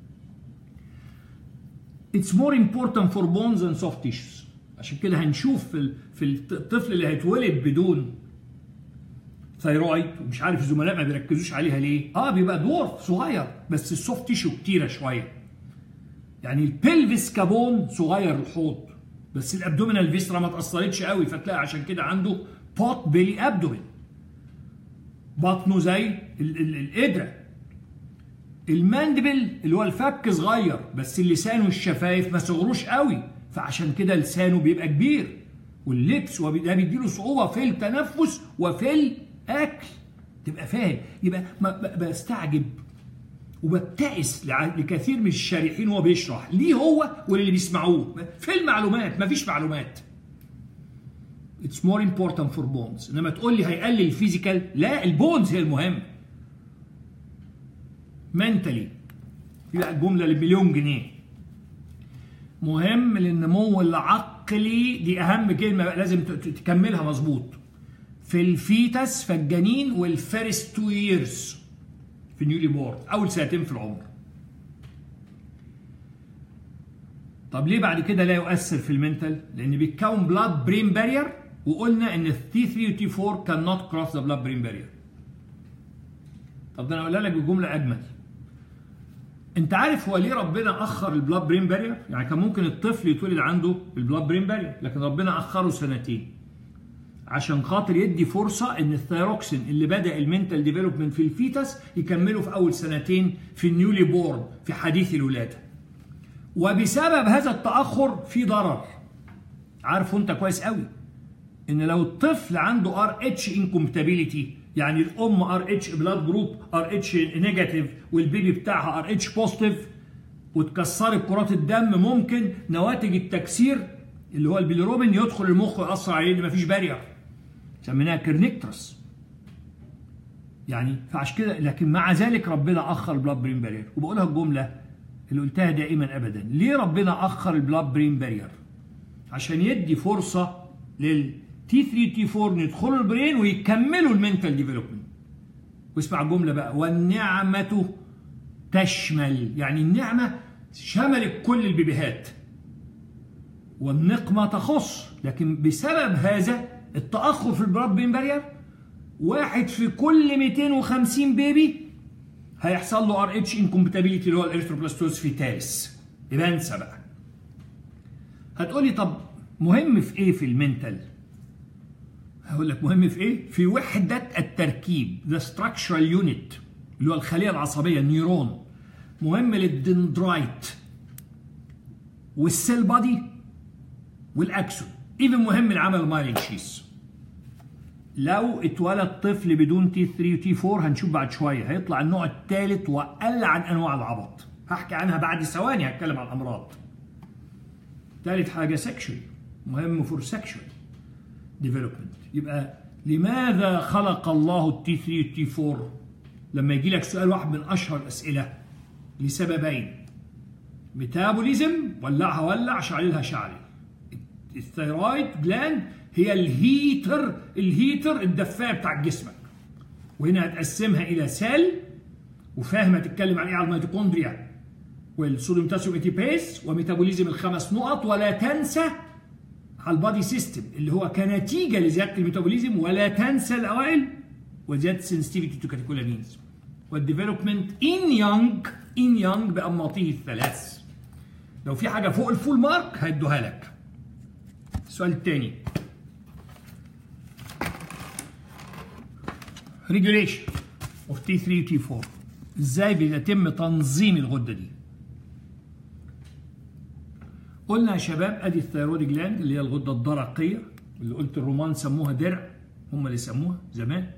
It's more important for bones and soft tissues عشان كده هنشوف في في الطفل اللي هيتولد بدون ثيرويد ومش عارف الزملاء ما بيركزوش عليها ليه؟ اه بيبقى دورف صغير بس السوفت تيشو كتيره شويه. يعني البلفس كابون صغير الحوض بس الابدومينال فيسترا ما اتاثرتش قوي فتلاقي عشان كده عنده بوت بيلي ابدومين. بطنه زي القدره الماندبل اللي هو الفك صغير بس اللسان والشفايف ما صغروش قوي فعشان كده لسانه بيبقى كبير واللبس وده بيديله صعوبه في التنفس وفي الاكل تبقى فاهم يبقى بستعجب وببتئس لكثير من الشارحين وهو بيشرح ليه هو وللي بيسمعوه في المعلومات مفيش معلومات اتس مور امبورتنت فور بونز انما تقول لي هيقلل الفيزيكال لا البونز هي المهم منتلي في بقى الجمله اللي بمليون جنيه مهم للنمو العقلي دي اهم كلمه بقى لازم تكملها مظبوط في الفيتس فالجنين والفيرست تو ييرز في نيولي بورد اول سنتين في العمر طب ليه بعد كده لا يؤثر في المنتال لان بيتكون بلاد برين بارير وقلنا ان التي 3 وتي 4 كان نوت كروس ذا بلاد برين بارير طب ده انا اقولها لك بجمله اجمل انت عارف هو ليه ربنا اخر البلاد برين بارير يعني كان ممكن الطفل يتولد عنده البلاد برين بارير لكن ربنا اخره سنتين عشان خاطر يدي فرصه ان الثيروكسين اللي بدا المنتال ديفلوبمنت في الفيتس يكمله في اول سنتين في النيولي بورن في حديث الولاده وبسبب هذا التاخر في ضرر عارفه انت كويس قوي ان لو الطفل عنده ار اتش انكومبتابيليتي يعني الام ار اتش بلاد جروب ار اتش نيجاتيف والبيبي بتاعها ار اتش بوزيتيف وتكسرت كرات الدم ممكن نواتج التكسير اللي هو البيليروبين يدخل المخ ويأثر عليه ان مفيش بارير سميناها كرنكترس يعني فعشان كده لكن مع ذلك ربنا اخر البلاد برين بارير وبقولها الجمله اللي قلتها دائما ابدا ليه ربنا اخر البلاد برين بارير عشان يدي فرصه لل تي 3 تي 4 يدخلوا البرين ويكملوا المنتال ديفلوبمنت واسمع الجمله بقى والنعمه تشمل يعني النعمه شملت كل البيبيهات والنقمه تخص لكن بسبب هذا التاخر في البلاد برين بارير واحد في كل 250 بيبي هيحصل له ار اتش انكومبتابيلتي اللي هو الاريثروبلاستوز فيتاليس يبقى انسى بقى هتقولي طب مهم في ايه في المنتال هقول لك مهم في ايه في وحده التركيب ذا ستراكشرال يونت اللي هو الخليه العصبيه النيورون مهم للدندرايت والسيل بادي والاكسون ايفن مهم لعمل المايلين شيس لو اتولد طفل بدون تي 3 وتي 4 هنشوف بعد شويه هيطلع النوع الثالث واقل عن انواع العبط هحكي عنها بعد ثواني هتكلم عن الامراض ثالث حاجه سكشوال مهم فور سكشوال ديفلوبمنت يبقى لماذا خلق الله التي 3 والتي 4 لما يجي لك سؤال واحد من اشهر الاسئله لسببين ميتابوليزم ولعها ولع شعللها شعلل الثيرويد جلاند هي الهيتر الهيتر الدفايه بتاع جسمك وهنا هتقسمها الى سيل وفاهم هتتكلم عن ايه على الميتوكوندريا والصوديوم بوتاسيوم ايتيبيز وميتابوليزم الخمس نقط ولا تنسى على البادي سيستم اللي هو كنتيجه لزياده الميتابوليزم ولا تنسى الاوائل وزياده السنسيتيفيتي تو كاتيكولامينز والديفلوبمنت ان يونج ان يونج بانماطه الثلاث لو في حاجه فوق الفول مارك هيدوها لك السؤال الثاني ريجوليشن اوف تي 3 وتي 4 ازاي بيتم تنظيم الغده دي قلنا يا شباب ادي الثيرويد جلاند اللي هي الغده الدرقيه اللي قلت الرومان سموها درع هم اللي سموها زمان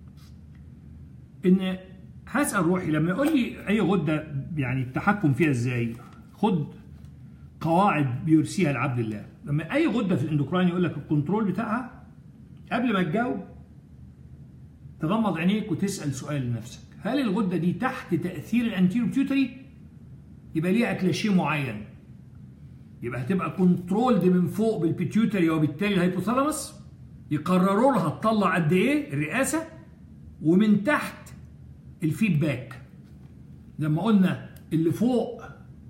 ان هسال روحي لما يقول لي اي غده يعني التحكم فيها ازاي خد قواعد بيرسيها لعبد الله لما اي غده في الاندوكراين يقول لك الكنترول بتاعها قبل ما تجاوب تغمض عينيك وتسال سؤال لنفسك هل الغده دي تحت تاثير الانتيرو بيوتري يبقى ليها اكلاشيه معين يبقى هتبقى كنترولد من فوق بالبيتيوتري وبالتالي الهيبوثالاموس يقرروا لها تطلع قد ايه الرئاسه ومن تحت الفيدباك لما قلنا اللي فوق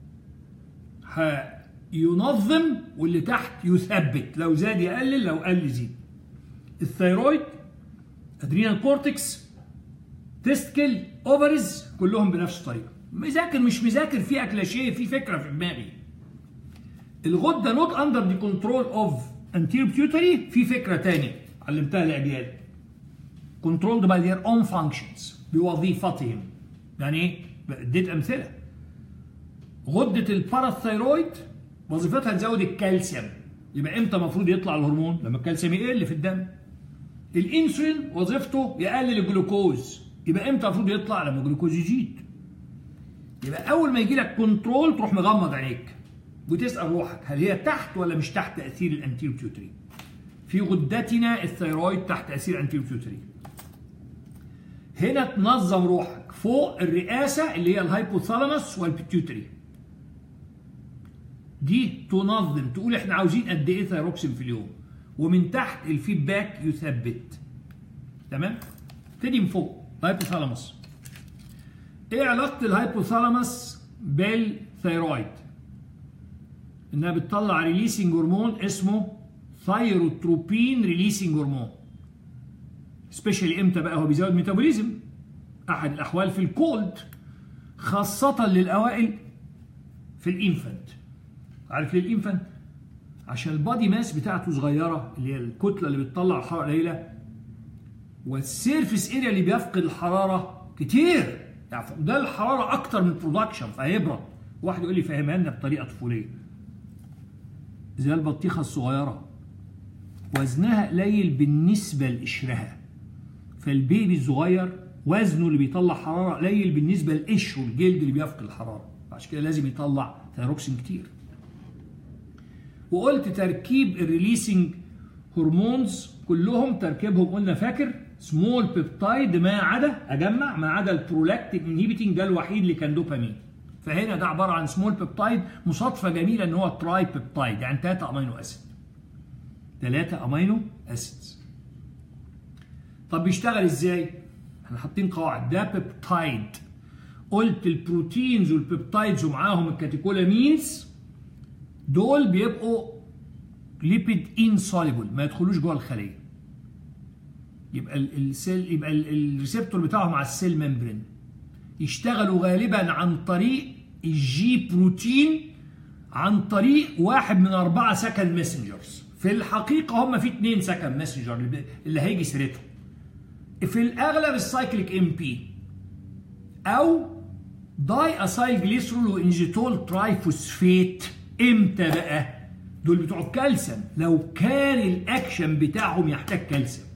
ينظم واللي تحت يثبت لو زاد يقلل لو قل يزيد الثيرويد ادرينال كورتكس تستكل اوفرز كلهم بنفس الطريقه مذاكر مش مذاكر في اكلاشيه في فكره في دماغي الغده نوت اندر دي كنترول اوف انتيريور بيوتري في فكره تاني علمتها لاجيال كنترولد باي ذير اون فانكشنز بوظيفتهم يعني ايه؟ اديت امثله غده الباراثايرويد وظيفتها تزود الكالسيوم يبقى امتى المفروض يطلع الهرمون؟ لما الكالسيوم يقل في الدم الانسولين وظيفته يقلل الجلوكوز يبقى امتى المفروض يطلع لما الجلوكوز يزيد يبقى اول ما يجي لك كنترول تروح مغمض عينيك وتسال روحك هل هي تحت ولا مش تحت تاثير الانتيرو بيوتري في غدتنا الثيرويد تحت تاثير انتي بيوتري هنا تنظم روحك فوق الرئاسه اللي هي الهايبوثالاموس والبيتيوتري دي تنظم تقول احنا عاوزين قد ايه ثيروكسين في اليوم ومن تحت الفيدباك يثبت تمام تبتدي من فوق الهايبوثالاموس ايه علاقه الهايبوثالاموس بالثيرويد انها بتطلع ريليسنج هرمون اسمه ثايروتروبين ريليسنج هرمون سبيشالي امتى بقى هو بيزود ميتابوليزم احد الاحوال في الكولد خاصه للاوائل في الانفنت عارف ليه الانفنت عشان البادي ماس بتاعته صغيره اللي هي الكتله اللي بتطلع الحراره قليله والسيرفيس اريا اللي بيفقد الحراره كتير يعني ده الحراره اكتر من البرودكشن فهيبرد واحد يقول لي فهمها لنا بطريقه طفوليه زي البطيخه الصغيره وزنها قليل بالنسبه لقشرها فالبيبي الصغير وزنه اللي بيطلع حراره قليل بالنسبه لقشره الجلد اللي بيفقد الحراره عشان كده لازم يطلع ثيروكسين كتير وقلت تركيب الريليسنج هرمونز كلهم تركيبهم قلنا فاكر سمول بيبتايد ما عدا اجمع ما عدا البرولاكتين انهيبيتنج ده الوحيد اللي كان دوبامين فهنا ده عباره عن سمول بيبتايد مصادفه جميله ان هو تراي بيبتايد يعني 3 امينو اسيد 3 امينو اسيدز طب بيشتغل ازاي؟ احنا حاطين قواعد ده بيبتايد قلت البروتينز والبيبتايدز ومعاهم الكاتيكولامينز دول بيبقوا ليبيد انسوليبل ما يدخلوش جوه الخليه يبقى السيل يبقى الريسبتور بتاعهم على السيل ممبرين يشتغلوا غالبا عن طريق الجي بروتين عن طريق واحد من أربعة سكند ماسنجرز في الحقيقة هم في اثنين سكند ماسنجر اللي هيجي سيرتهم في الأغلب السايكليك ام بي أو داي اسايل جليسرول وانجيتول ترايفوسفيت امتى بقى؟ دول بتوع الكالسيوم لو كان الاكشن بتاعهم يحتاج كالسيوم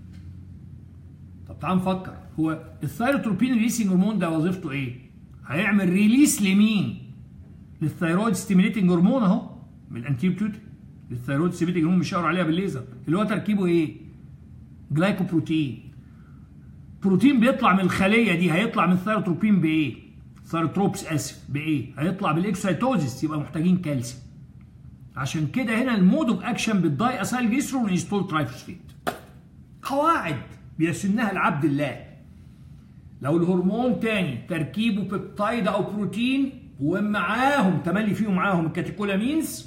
طب تعال نفكر هو الثايروتروبين ريليسنج هرمون ده وظيفته ايه؟ هيعمل ريليس لمين؟ للثايرويد ستيميليتنج هرمون اهو من الانتيبيوتيك للثايرويد ستيميليتنج هرمون بيشاور عليها بالليزر اللي هو تركيبه ايه؟ جلايكوبروتين بروتين بيطلع من الخليه دي هيطلع من الثايروتروبين بايه؟ ثايروتروبس اسف بايه؟ هيطلع بالاكسايتوزيس يبقى محتاجين كالسيوم عشان كده هنا المود اوف اكشن بالداي اسايل جيسترون انستول ترايفوسفيت قواعد بيسنها العبد الله لو الهرمون تاني تركيبه بيبتايد او بروتين ومعاهم تملي فيهم معاهم الكاتيكولامينز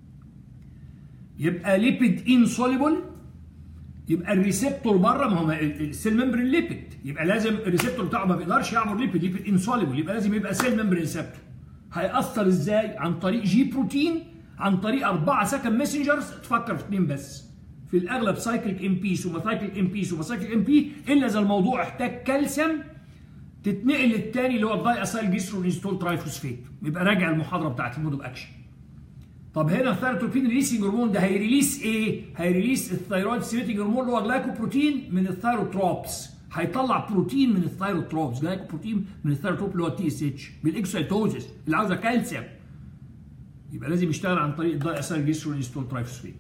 يبقى ليبيد انسوليبل يبقى الريسبتور بره ما هو السيل ممبرين ليبيد يبقى لازم الريسبتور بتاعه ما بيقدرش يعبر ليبيد ليبيد انسوليبل يبقى لازم يبقى سيل ممبرين ريسبتور هيأثر ازاي؟ عن طريق جي بروتين عن طريق أربعة سكند ماسنجرز تفكر في اثنين بس في الأغلب سايكليك ام بي ثم سايكليك ام بي ثم سايكليك ام بي إلا إذا الموضوع احتاج كالسيوم تتنقل للتاني اللي هو الداي اسايل جيسترون انستول ترايفوسفيت يبقى راجع المحاضرة بتاعت المود اوف اكشن طب هنا الثيروتروبين ريليسنج هرمون ده هيريليس ايه؟ هيريليس الثيرويد ستيميتنج هرمون اللي هو جلايكوبروتين من الثيروتروبس هيطلع بروتين من الثيروتروبس جلايكوبروتين من الثيروتروب اللي هو التي اس اتش بالاكسيتوزيس اللي عاوزه كالسيوم يبقى لازم يشتغل عن طريق الداي اسايل جيسترون انستول ترايفوسفيت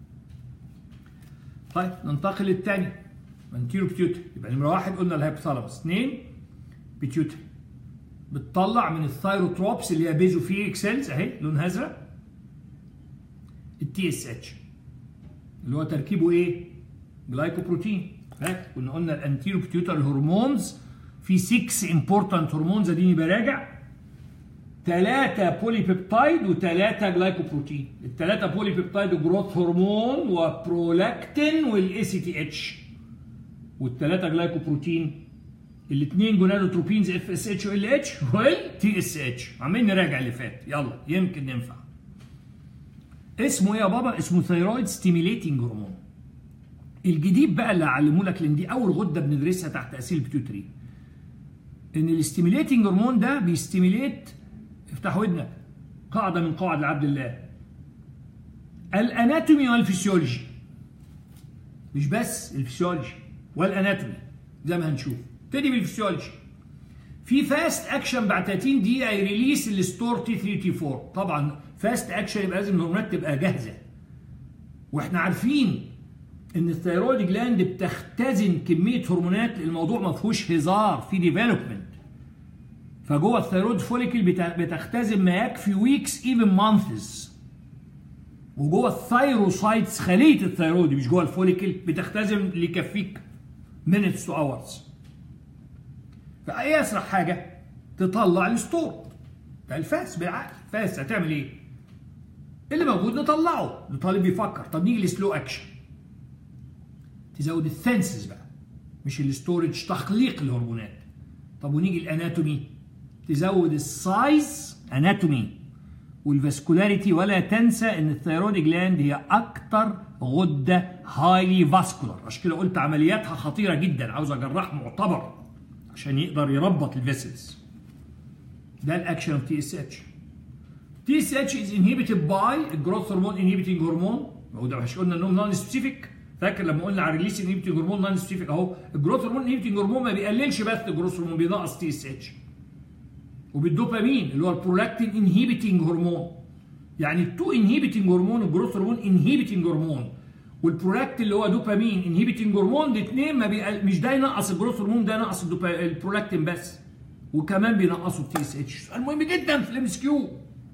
طيب ننتقل للثاني انتيرو بيتيوتري يبقى نمره واحد قلنا الهايبوثالاموس اثنين بيتيوتري بتطلع من الثيروتروبس اللي هي بيزوفيريك سيلز اهي لونها ازرق التي اس اتش اللي هو تركيبه ايه؟ جلايكوبروتين كنا قلنا الانتيرو بيتيوتري هرمونز في 6 امبورتنت هرمونز اديني براجع ثلاثة بولي بيبتايد وثلاثة جلايكوبروتين الثلاثة بولي بيبتايد جروث هرمون وبرولاكتين والاي سي تي اتش والثلاثة جلايكوبروتين الاثنين جونادوتروبينز اف اس اتش وال اتش والتي اس اتش عمالين نراجع اللي فات يلا يمكن ننفع اسمه ايه يا بابا؟ اسمه ثيرويد ستيميليتنج هرمون. الجديد بقى اللي هعلمه لك لان دي اول غده بندرسها تحت تاثير البيتيوتري. ان الستيميليتنج هرمون ده بيستيميليت افتح ودنك قاعده من قواعد العبد الله. الاناتومي والفسيولوجي. مش بس الفسيولوجي والاناتومي زي ما هنشوف. ابتدي بالفسيولوجي. في فاست اكشن بعد 30 دقيقه يريليس الستور تي 3 تي 4 طبعا فاست اكشن يبقى لازم الهرمونات تبقى جاهزه واحنا عارفين ان الثيرويد جلاند بتختزن كميه هرمونات الموضوع ما فيهوش هزار في ديفلوبمنت فجوه الثيرويد فوليكل بتختزن ما يكفي ويكس ايفن مانثز وجوه الثيروسايتس خليه الثيرويد مش جوه الفوليكل بتختزن اللي يكفيك minutes تو اورز فاي اسرع حاجه تطلع الستور ده الفاس بالعقل فاس هتعمل ايه؟ اللي موجود نطلعه الطالب بيفكر طب نيجي للسلو اكشن تزود الثنسز بقى مش الستورج تخليق الهرمونات طب ونيجي الاناتومي تزود السايز اناتومي والفاسكولاريتي ولا تنسى ان الثيرويد جلاند هي اكتر غده هايلي فاسكولار عشان كده قلت عملياتها خطيره جدا عاوز جراح معتبر عشان يقدر يربط الفيسلز ده الاكشن اوف تي اس اتش تي اس اتش از انهبيتد باي الجروث هرمون انهبيتنج هرمون هو ده مش قلنا انهم نون سبيسيفيك فاكر لما قلنا على ريليس انهبيتنج هرمون نون سبيسيفيك اهو الجروث هرمون انهبيتنج هرمون ما بيقللش بس الجروث هرمون بينقص تي اس اتش وبالدوبامين اللي هو البرولاكتين انهبيتنج هرمون يعني التو انهبيتنج هرمون الجروث هرمون انهبيتنج هرمون والبرولاكتين اللي هو دوبامين انهبيتنج هرمون الاثنين ما بيقل... مش ده ينقص الجروث هرمون ده ينقص الدوبا... البرولاكتين بس وكمان بينقصوا التي اس اتش سؤال مهم جدا في الام اس كيو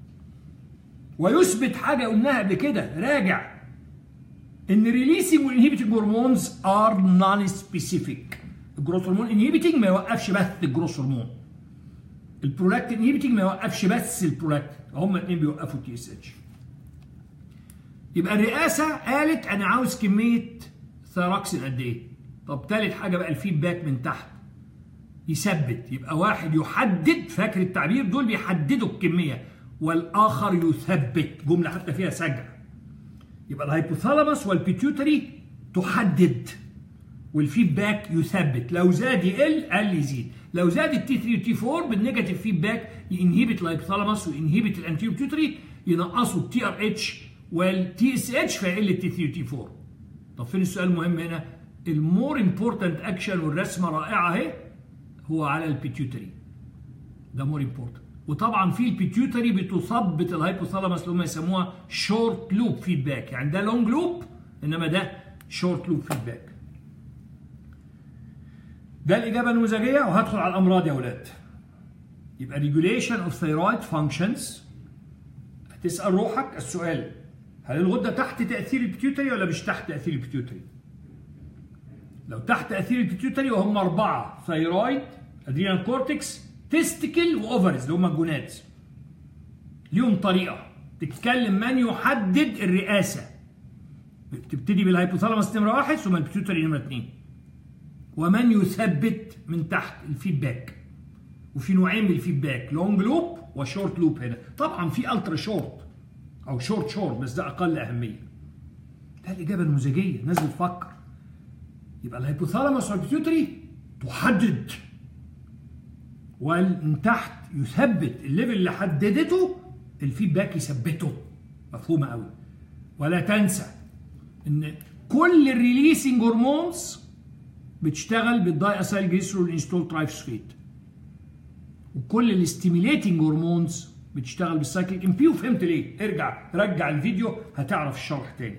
ويثبت حاجه قلناها قبل كده راجع ان ريليسنج والانهبيتنج هرمونز ار نون سبيسيفيك الجروث هرمون انهبيتنج ما يوقفش بس الجروث هرمون البرولاكتين انهبيتنج ما يوقفش بس البرولاكتين هما الاثنين بيوقفوا التي اس اتش يبقى الرئاسه قالت انا عاوز كميه ثيراكسين قد ايه طب ثالث حاجه بقى الفيدباك من تحت يثبت يبقى واحد يحدد فاكر التعبير دول بيحددوا الكميه والاخر يثبت جمله حتى فيها سجع يبقى الهيبوثالاموس والبيتيوتري تحدد والفيدباك يثبت لو زاد يقل قل يزيد لو زاد التي 3 والتي 4 بالنيجاتيف فيدباك ينهبت الهيبوثالاموس وينهبت الانتيو بيتيوتري ينقصوا التي ار اتش والتي اس اتش فيقل التي 3 والتي 4 طب فين السؤال المهم هنا المور امبورتنت اكشن والرسمه رائعه اهي هو على البيتيوتري ده مور امبورتنت وطبعا في البيتيوتري بتثبت الهيبوثالاموس اللي هم يسموها شورت لوب فيدباك يعني ده لونج لوب انما ده شورت لوب فيدباك ده الاجابه النموذجيه وهدخل على الامراض يا اولاد يبقى ريجوليشن اوف ثيرويد فانكشنز هتسال روحك السؤال هل الغده تحت تاثير البيتيوتري ولا مش تحت تاثير البيتيوتري لو تحت تاثير البيتيوتري وهم اربعه ثيرويد ادرينال كورتكس تستيكل واوفرز اللي هم الجونات ليهم طريقه تتكلم من يحدد الرئاسه تبتدي بالهيبوثالاموس نمره واحد ثم البيتيوتري نمره اثنين ومن يثبت من تحت الفيدباك وفي نوعين من الفيدباك لونج لوب وشورت لوب هنا طبعا في الترا شورت او شورت شورت بس ده اقل اهميه ده الاجابه النموذجيه الناس بتفكر يبقى الهيبوثالاموس والبيتيوتري تحدد ومن تحت يثبت الليفل اللي حددته الفيدباك يثبته مفهومه قوي ولا تنسى ان كل الريليسنج هرمونز بتشتغل بالداي اسايل جليسرول انستول ترايفوسفيت وكل الاستيميليتنج هرمونز بتشتغل بالسايكليك ام بي وفهمت ليه ارجع رجع الفيديو هتعرف الشرح تاني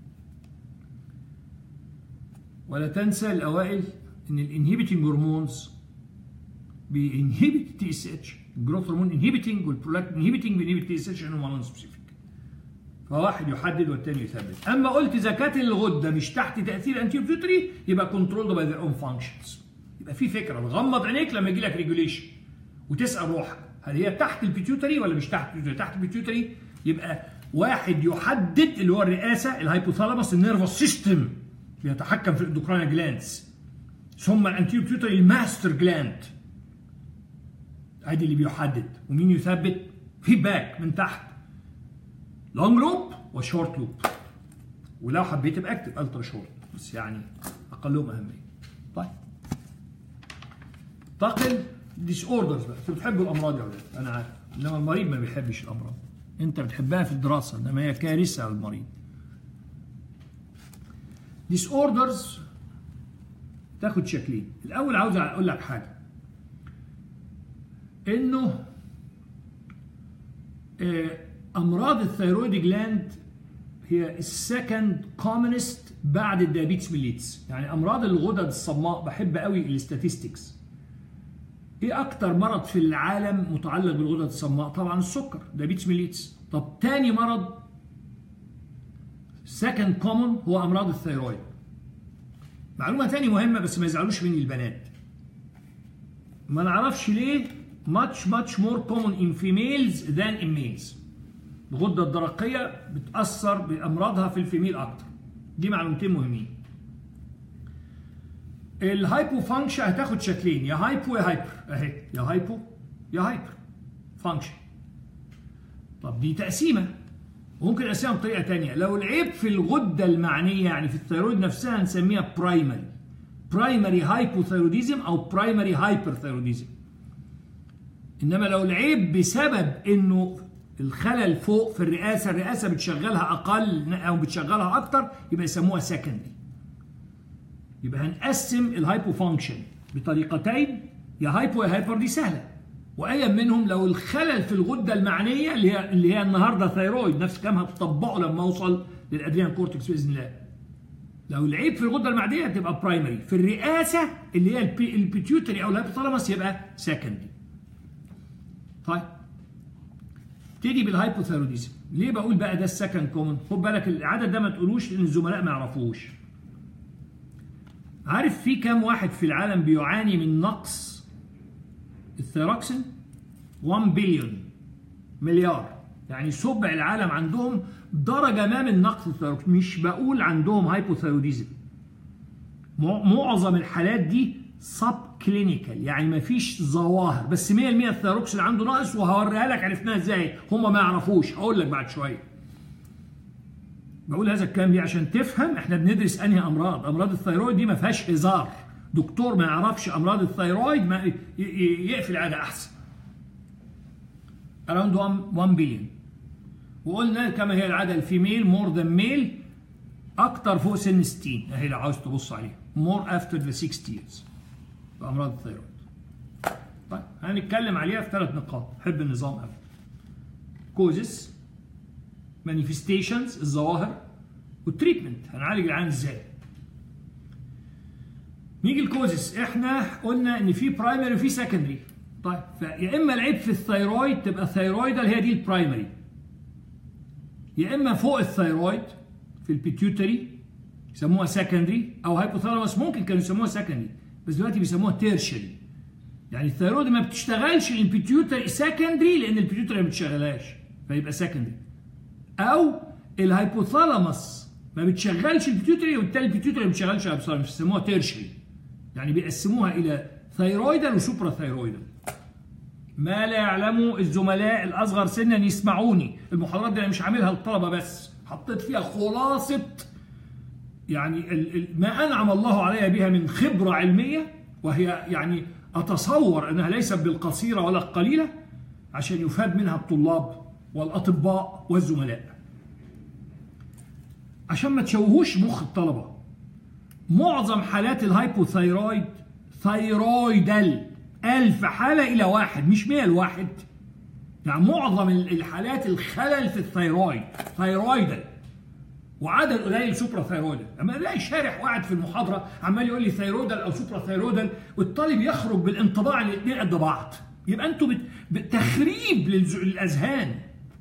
ولا تنسى الاوائل ان الانهبيتنج هرمونز بينهبت تي اس اتش الجروث هرمون انهبيتنج والبرولاكت انهبيتنج بينهبت تي اس اتش لانهم نون سبيسيفيك فواحد يحدد والتاني يثبت اما قلت اذا كانت الغده مش تحت تاثير انتي بيوتري يبقى كنترول باي ذير اون فانكشنز يبقى في فكره تغمض عينيك لما يجي لك ريجوليشن وتسال روحك هل هي تحت البيتيوتري ولا مش تحت البيتيوتري تحت البيتيوتري يبقى واحد يحدد اللي هو الرئاسه الهايبوثالاموس النيرفس سيستم بيتحكم في الاندوكراين جلاندز ثم الانتيو بيتيوتري الماستر جلاند ادي اللي بيحدد ومين يثبت فيدباك من تحت لونج لوب وشورت لوب ولو حبيت ابقى اكتب الترا شورت بس يعني اقلهم اهميه طيب انتقل ديس اوردرز بقى انتوا بتحبوا الامراض يا اولاد انا عارف انما المريض ما بيحبش الامراض انت بتحبها في الدراسه انما هي كارثه على المريض ديس اوردرز تاخد شكلين الاول عاوز اقول لك حاجه انه امراض الثيرويد جلاند هي السكند كومنست بعد الديابيتس ميليتس يعني امراض الغدد الصماء بحب قوي الاستاتستكس ايه اكتر مرض في العالم متعلق بالغدد الصماء طبعا السكر ديابيتس ميليتس طب تاني مرض سكند كومن هو امراض الثيرويد معلومه تاني مهمه بس ما يزعلوش مني البنات ما نعرفش ليه much much more common in females than in males الغده الدرقيه بتاثر بامراضها في الفيميل اكتر دي معلومتين مهمين الهايبو فانكشن هتاخد شكلين يا هايبو يا هايبر اهي يا هايبو يا هايبر فانكشن طب دي تقسيمه ممكن اقسمها بطريقه ثانيه لو العيب في الغده المعنيه يعني في الثيرويد نفسها نسميها برايمري برايمري هايبوثيروديزم او برايمري هايبرثيروديزم انما لو العيب بسبب انه الخلل فوق في الرئاسه الرئاسه بتشغلها اقل او بتشغلها اكتر يبقى يسموها سكندري يبقى هنقسم الهايبو فانكشن بطريقتين يا هايبو يا هايبر دي سهله واي منهم لو الخلل في الغده المعنيه اللي هي اللي هي النهارده ثيرويد نفس كلام هتطبقه لما اوصل للادريان كورتكس باذن الله لو العيب في الغده المعديه هتبقى برايمري في الرئاسه اللي هي البي البيتيوتري او الهايبوثالاموس يبقى سكندري طيب ابتدي بالهايبوثيروديزم ليه بقول بقى ده السكند كومن خد بالك العدد ده ما تقولوش لان الزملاء ما يعرفوش عارف في كام واحد في العالم بيعاني من نقص الثيروكسين 1 بليون مليار يعني سبع العالم عندهم درجه ما من نقص الثيروكسين مش بقول عندهم هايبوثيروديزم معظم الحالات دي سب كلينيكال يعني ما فيش ظواهر بس 100% الثيروكسين عنده ناقص وهوريها لك عرفناها ازاي هم ما يعرفوش هقول لك بعد شويه بقول هذا الكلام ليه عشان تفهم احنا بندرس انهي امراض امراض الثيرويد دي ما فيهاش هزار دكتور ما يعرفش امراض الثيرويد ما يقفل عاده احسن around 1 بليون وقلنا كما هي العاده الفيميل مور ذان ميل اكتر فوق سن 60 اهي لو عاوز تبص عليها مور افتر ذا 60 years بامراض الثيرويد طيب هنتكلم عليها في ثلاث نقاط حب النظام قوي كوزس مانيفستيشنز الظواهر والتريتمنت هنعالج العيان ازاي نيجي الكوزس احنا قلنا ان في برايمري وفي سكندري طيب فيا اما العيب في الثيرويد تبقى الثيرويدال هي دي البرايمري يا اما فوق الثيرويد في البيتيوتري يسموها سكندري او هايبوثالاموس ممكن كانوا يسموها سكندري بس دلوقتي بيسموها تيرشري يعني الثيرويد ما بتشتغلش البيتيوتري سكندري لان البيتيوتري ما بتشغلهاش فيبقى سكندري او الهايبوثالاموس ما بتشغلش البيتيوتري وبالتالي البيتيوتري ما بتشغلش الهايبوثالاموس بيسموها تيرشري يعني بيقسموها الى ثيرويدال وسوبرا ثيرويدال ما لا يعلمه الزملاء الاصغر سنا يسمعوني المحاضرات دي انا مش عاملها للطلبه بس حطيت فيها خلاصه يعني ما انعم الله علي بها من خبره علميه وهي يعني اتصور انها ليست بالقصيره ولا القليله عشان يفاد منها الطلاب والاطباء والزملاء. عشان ما تشوهوش مخ الطلبه. معظم حالات الهايبوثايرويد ثايرويدال ألف حالة إلى واحد مش 100 لواحد يعني معظم الحالات الخلل في الثايرويد ثايرويدال وعدد قليل سوبرا ثايرويدال لما الاقي شارح قاعد في المحاضره عمال يقول لي ثايرويدال او سوبرا ثايرويدال والطالب يخرج بالانطباع ان الاثنين قد بعض يبقى انتوا بتخريب للاذهان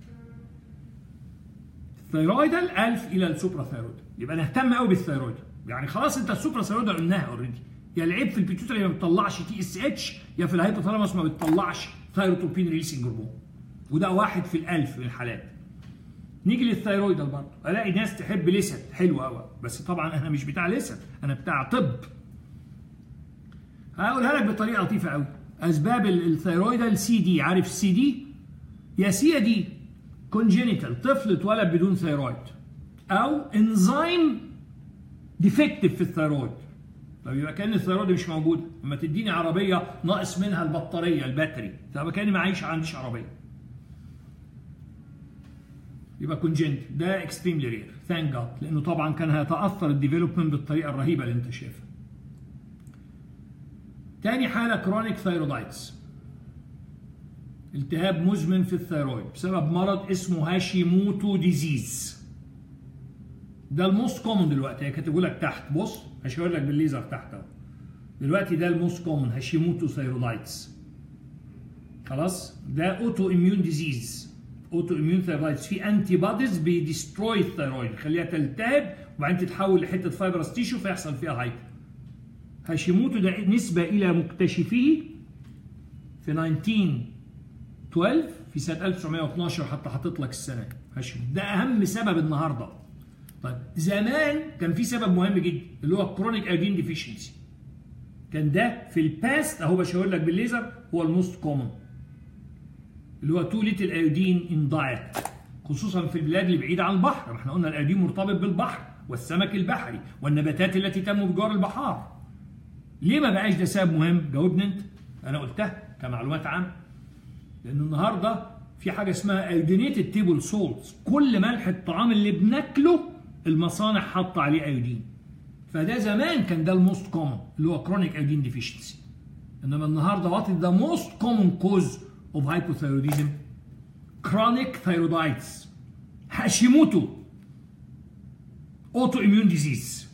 الثايرويدال 1000 الى السوبرا ثايرويدال يبقى نهتم قوي بالثايرويد يعني خلاص انت السوبرا ثايرويدال قلناها اوريدي يا العيب في البيتيوتري ما بتطلعش تي اس اتش يا في الهايبوثالاموس ما بتطلعش ثايروتوبين ريليسنج هرمون وده واحد في الألف من الحالات نيجي للثايرويدال برضه الاقي ناس تحب لسد حلو قوي بس طبعا انا مش بتاع لسد انا بتاع طب هقولها لك بطريقه لطيفه قوي اسباب الثايرويدال سي دي عارف السي دي يا سي يا دي كونجينيتال طفل اتولد بدون ثايرويد او انزيم ديفكتيف في الثايرويد طب يبقى كان الثيرويد مش موجوده لما تديني عربيه ناقص منها البطاريه الباتري طب كاني معيش عنديش عربيه يبقى كونجنت ده اكستريملي رير ثانك جاد لانه طبعا كان هيتاثر الديفلوبمنت بالطريقه الرهيبه اللي انت شايفها تاني حاله كرونيك ثايرودايتس التهاب مزمن في الثيرويد بسبب مرض اسمه هاشيموتو ديزيز ده الموست كومن دلوقتي هي كاتبه لك تحت بص هشاور لك بالليزر تحت اهو دلوقتي ده الموست كومن هاشيموتو ثايرولايتس خلاص ده اوتو اميون ديزيز اوتو اميون ثايرولايتس في انتي بوديز بيدستروي الثايرويد يخليها تلتهب وبعدين تتحول لحته فايبرس تيشو فيحصل فيها هايبر هاشيموتو ده نسبه الى مكتشفيه في 1912 في سنه 1912 حتى حاطط لك السنه هاشيموتو ده اهم سبب النهارده طيب زمان كان في سبب مهم جدا اللي هو كرونيك ايودين ديفيشنسي كان ده في الباست اهو بشاور لك بالليزر هو الموست كومن اللي هو تو ليتل ايودين ان دايت خصوصا في البلاد اللي بعيده عن البحر ما احنا قلنا الايودين مرتبط بالبحر والسمك البحري والنباتات التي تنمو بجوار البحار ليه ما بقاش ده سبب مهم جاوبني انت انا قلتها كمعلومات عامه لان النهارده في حاجه اسمها ايودينيتد تيبل سولتس كل ملح الطعام اللي بناكله المصانع حاطه عليه ايودين فده زمان كان ده الموست كومن اللي هو كرونيك ايودين ديفيشنسي انما النهارده وات ذا موست كومن كوز اوف هايبوثايروديزم كرونيك ثايرودايتس هاشيموتو اوتو اميون ديزيز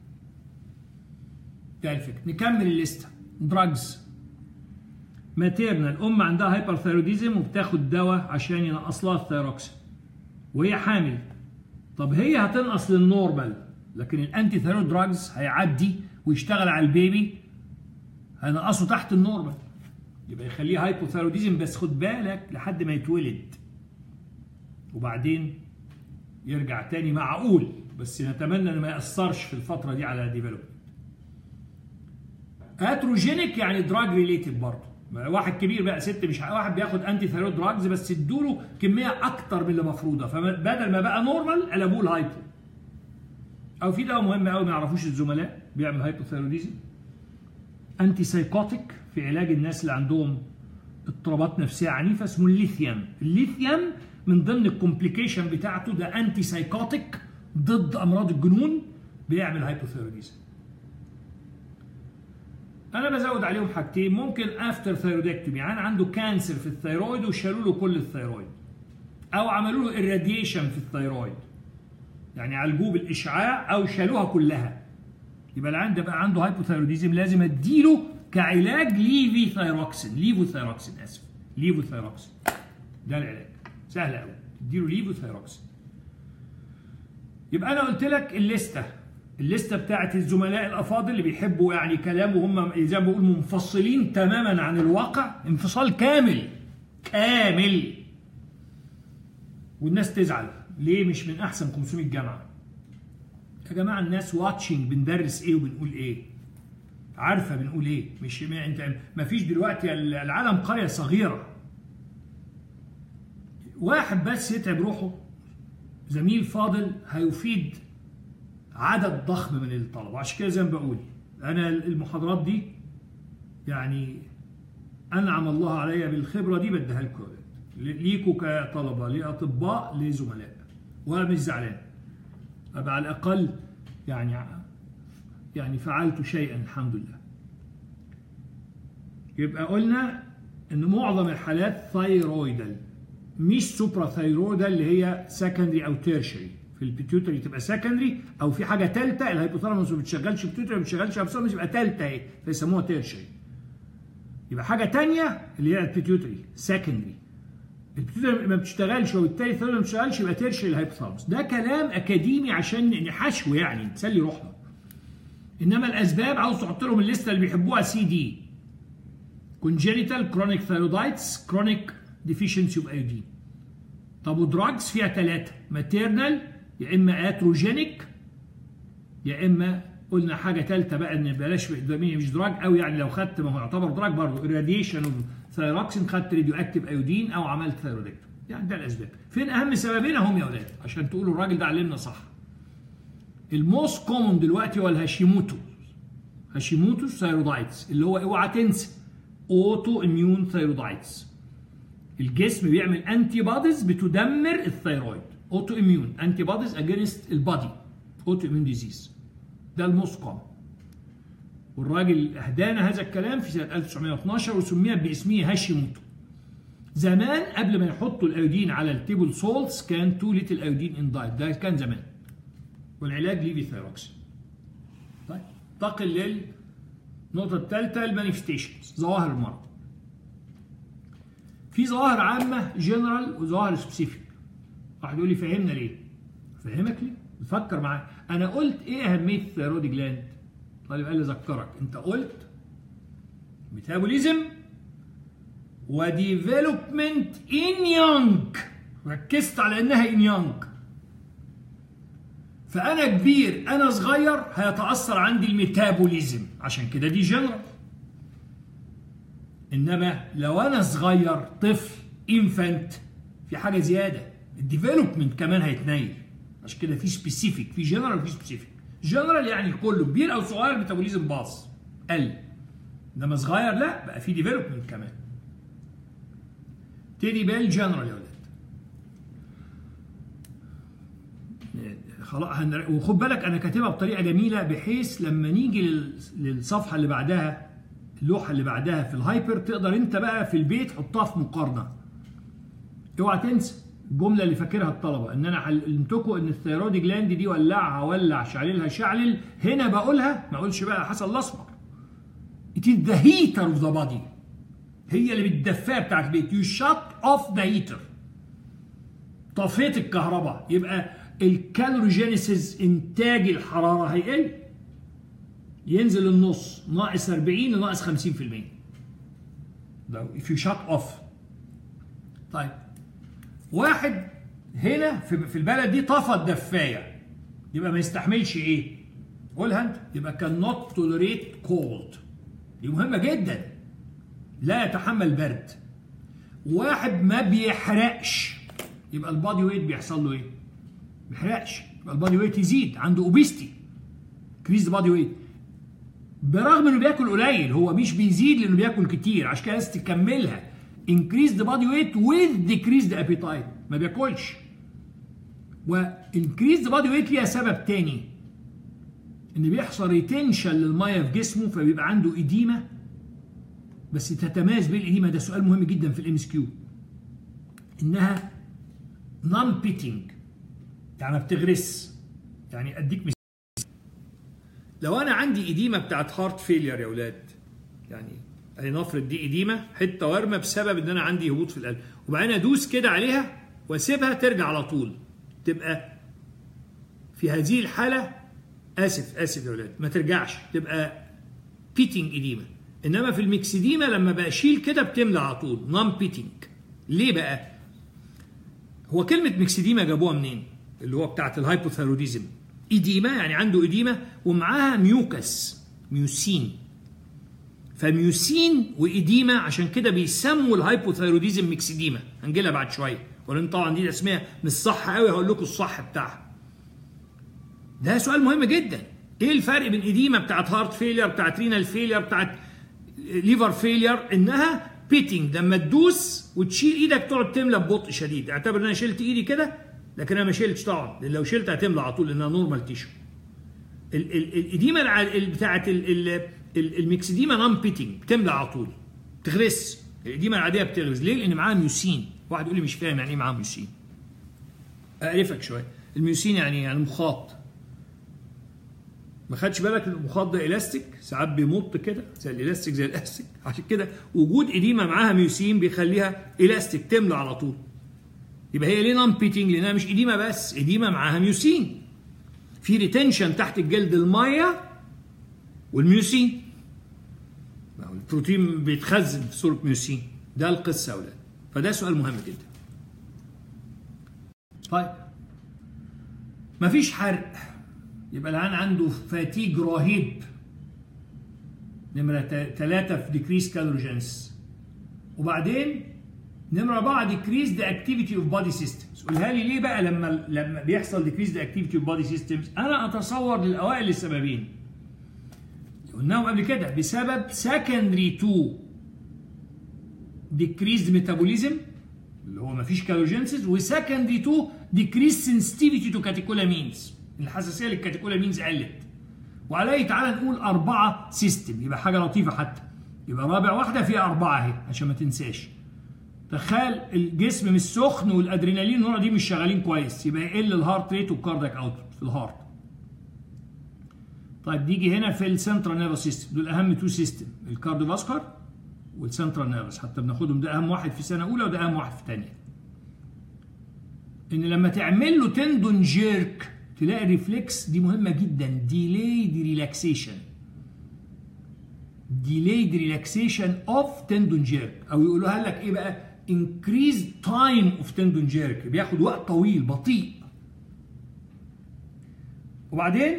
ده الفكره نكمل الليسته دراجز ماتيرنال ام عندها هايبرثايروديزم وبتاخد دواء عشان ينقص لها الثيروكسين وهي حامل طب هي هتنقص للنورمال لكن الانتي ثايرويد دراجز هيعدي ويشتغل على البيبي هينقصه تحت النورمال يبقى يخليه هايبوثايروديزم بس خد بالك لحد ما يتولد وبعدين يرجع تاني معقول بس نتمنى ان ما ياثرش في الفتره دي على ديفلوبمنت اتروجينيك يعني دراج ريليتد برضه واحد كبير بقى ست مش واحد بياخد انتي ثايرويد دراجز بس ادوا كميه اكتر من اللي المفروضه فبدل ما بقى نورمال قلبوه الهايبو او في دواء مهم قوي ما يعرفوش الزملاء بيعمل هايبوثايروديزم انتي سايكوتيك في علاج الناس اللي عندهم اضطرابات نفسيه عنيفه اسمه الليثيوم الليثيوم من ضمن الكومبليكيشن بتاعته ده انتي سايكوتيك ضد امراض الجنون بيعمل هايبوثايروديزم انا بزود عليهم حاجتين ممكن افتر ثايرودكتومي يعني عنده كانسر في الثيرويد وشالوا له كل الثيرويد او عملوا له الراديشن في الثيرويد يعني عالجوه بالاشعاع او شالوها كلها يبقى العيان ده بقى عنده هايبوثايروديزم لازم اديله كعلاج ليفي ثايروكسين ليفو ثايروكسين اسف ليفو ثايروكسين ده العلاج سهل قوي تديله ليفو ثايروكسين يبقى انا قلت لك الليسته الليسته بتاعت الزملاء الافاضل اللي بيحبوا يعني كلام وهم زي ما بقول منفصلين تماما عن الواقع انفصال كامل كامل والناس تزعل ليه مش من احسن 500 جامعه يا جماعه الناس واتشنج بندرس ايه وبنقول ايه عارفه بنقول ايه مش ما انت ما فيش دلوقتي العالم قريه صغيره واحد بس يتعب روحه زميل فاضل هيفيد عدد ضخم من الطلبه عشان كده زي ما بقول انا المحاضرات دي يعني انعم الله عليا بالخبره دي بديها لكم ليكوا كطلبه لاطباء لزملاء وانا مش زعلان ابقى على الاقل يعني يعني فعلت شيئا الحمد لله يبقى قلنا ان معظم الحالات ثايرويدال مش سوبرا ثايرويدال اللي هي سكندري او تيرشري في البيتيوتري تبقى سكندري او في حاجه ثالثه الهيبوثالاموس ما بتشغلش بيتيوتري ما بتشغلش ابسولاموس يبقى ثالثه اهي فيسموها تيرشري يبقى حاجه ثانيه اللي هي البيتيوتري سكندري البيتيوتري ما بتشتغلش وبالتالي الثالث ما بتشتغلش يبقى تيرشري الهيبوثالاموس ده كلام اكاديمي عشان حشو يعني نسلي روحنا انما الاسباب عاوز تحط لهم الليسته اللي بيحبوها سي دي congenital chronic thyroiditis chronic deficiency of iodine طب ودراجز فيها ثلاثة ماتيرنال يا إما اتروجينيك يا إما قلنا حاجة ثالثة بقى إن بلاش مش دراج أو يعني لو خدت ما هو يعتبر دراج برضه irradiation اوف ثايروكسين خدت راديو اكتيف ايودين أو عملت ثايرودكتوم يعني ده الأسباب فين أهم سببين هم يا أولاد عشان تقولوا الراجل ده علمنا صح الموست كومون دلوقتي هو الهاشيموتو هاشيموتو ثايرودايتس اللي هو اوعى تنسى اوتو اميون ثايرودايتس الجسم بيعمل انتي بوديز بتدمر الثيرويد اوتو اميون انتي بوديز اجينست البادي اوتو اميون ديزيز ده الموست كومن والراجل اهدانا هذا الكلام في سنه 1912 وسمي باسمه هاشيموتو زمان قبل ما يحطوا الايودين على التيبل سولتس كان تو ليتل ايودين ان دايت ده كان زمان والعلاج ليفيثيروكسين طيب انتقل للنقطة الثالثة المانيفستيشنز ظواهر المرض في ظواهر عامة جنرال وظواهر سبيسيفيك واحد يقول لي فهمنا ليه؟ فهمك ليه؟ فكر معايا انا قلت ايه اهمية الثيرويد جلاند؟ طالب قال لي ذكرك انت قلت ميتابوليزم وديفلوبمنت ان يونج ركزت على انها ان يونج فانا كبير انا صغير هيتاثر عندي الميتابوليزم عشان كده دي جنرال انما لو انا صغير طفل انفانت في حاجه زياده الديفلوبمنت كمان هيتنيل عشان كده في سبيسيفيك في جنرال وفي سبيسيفيك جنرال يعني كله كبير او صغير الميتابوليزم باظ قل انما صغير لا بقى في ديفلوبمنت كمان تيجي بالجنرال يا ولاد خلاص هنر... وخد بالك انا كاتبها بطريقه جميله بحيث لما نيجي لل... للصفحه اللي بعدها اللوحه اللي بعدها في الهايبر تقدر انت بقى في البيت حطها في مقارنه اوعى تنسى الجمله اللي فاكرها الطلبه ان انا علمتكم ان الثيرويد جلاند دي ولعها ولع شعللها شعلل هنا بقولها ما اقولش بقى حصل الاسمر It is the heater of the body هي اللي بالدفايه بتاعت البيت you shut off the heater طفيت الكهرباء يبقى الكالوريجينيسيس انتاج الحراره هيقل ينزل النص ناقص 40 لناقص 50% ده if you shut off طيب واحد هنا في في البلد دي طفى الدفايه يبقى ما يستحملش ايه؟ قولها انت يبقى كان نوت توليريت كولد دي مهمه جدا لا يتحمل برد واحد ما بيحرقش يبقى البادي ويت بيحصل له ايه؟ ما بيحرقش يبقى البادي ويت يزيد عنده اوبيستي كريز بادي ويت برغم انه بياكل قليل هو مش بيزيد لانه بياكل كتير عشان كده لازم تكملها increase the body weight with decreased appetite ما بياكلش و increase the body weight ليها سبب تاني ان بيحصل ريتنشن للميه في جسمه فبيبقى عنده اديمه بس تتميز بين الاديمه ده سؤال مهم جدا في الام اس كيو انها نون بيتنج يعني ما بتغرس يعني اديك مثال لو انا عندي اديمه بتاعت هارت فيلير يا اولاد يعني لنفرض دي اديمه حته ورمه بسبب ان انا عندي هبوط في القلب وبعدين ادوس كده عليها واسيبها ترجع على طول تبقى في هذه الحاله اسف اسف يا ولاد ما ترجعش تبقى بيتنج اديمه انما في الميكسيديما لما بشيل كده بتملى على طول نون بيتنج ليه بقى هو كلمه ميكسيديما جابوها منين اللي هو بتاعت الهايبوثيروديزم إديمة يعني عنده إديمة ومعاها ميوكس ميوسين فميوسين وإديمة عشان كده بيسموا الهايبوثيروديزم ميكسيديما هنجيلها بعد شوية ولأن طبعا دي أسماء مش صح قوي هقول لكم الصح بتاعها ده سؤال مهم جدا ايه الفرق بين إديمة بتاعت هارت فيلير بتاعت رينال فيلير بتاعت ليفر فيلير انها بيتنج لما تدوس وتشيل ايدك تقعد تملى ببطء شديد اعتبر ان انا شلت ايدي كده لكن انا ما شلتش طبعا لان لو شلت هتملى على طول لانها نورمال تيشو الاديمه بتاعت الميكسديما نون بيتنج بتملى على طول بتغرس الاديمه العاديه بتغرس ليه؟ لان معاها ميوسين واحد يقول لي مش فاهم يعني ايه معاها ميوسين اعرفك شويه الميوسين يعني يعني مخاط ما خدش بالك ان المخاط ده الاستيك ساعات بيمط كده زي الالاستيك زي الاستيك عشان كده وجود اديمه معاها ميوسين بيخليها الاستيك تملى على طول يبقى هي ليه نون بيتنج لانها مش اديمه بس اديمه معاها ميوسين في ريتنشن تحت الجلد الميه والميوسين البروتين بيتخزن في صوره ميوسين ده القصه يا اولاد فده سؤال مهم جدا طيب مفيش حرق يبقى العيان عنده فاتيج رهيب نمرة ثلاثة في ديكريس كالوريجينس وبعدين نمرة أربعة decrease the activity of body systems قولها لي ليه بقى لما لما بيحصل decrease the activity of body systems أنا أتصور للأوائل السببين قلناهم قبل كده بسبب secondary to decreased metabolism اللي هو مفيش كالوريجينسيس وسكندري تو decreased sensitivity to catecholamines الحساسية للكاتيكولامينز قلت وعليه تعالى نقول أربعة سيستم يبقى حاجة لطيفة حتى يبقى رابع واحدة فيها أربعة أهي عشان ما تنساش تخيل الجسم مش سخن والادرينالين والنوع دي مش شغالين كويس يبقى يقل الهارت ريت والكاردياك اوتبوت في الهارت طيب نيجي هنا في السنترال نيرفس سيستم دول اهم تو سيستم الكارديوفاسكولار والسنترال نيرفس حتى بناخدهم ده اهم واحد في سنه اولى وده اهم واحد في ثانيه ان لما تعمل له تندون جيرك تلاقي الريفلكس دي مهمه جدا ديلي ريلاكسيشن delayed relaxation of tendon jerk او يقولوها لك ايه بقى increased time of tendon jerk بياخد وقت طويل بطيء وبعدين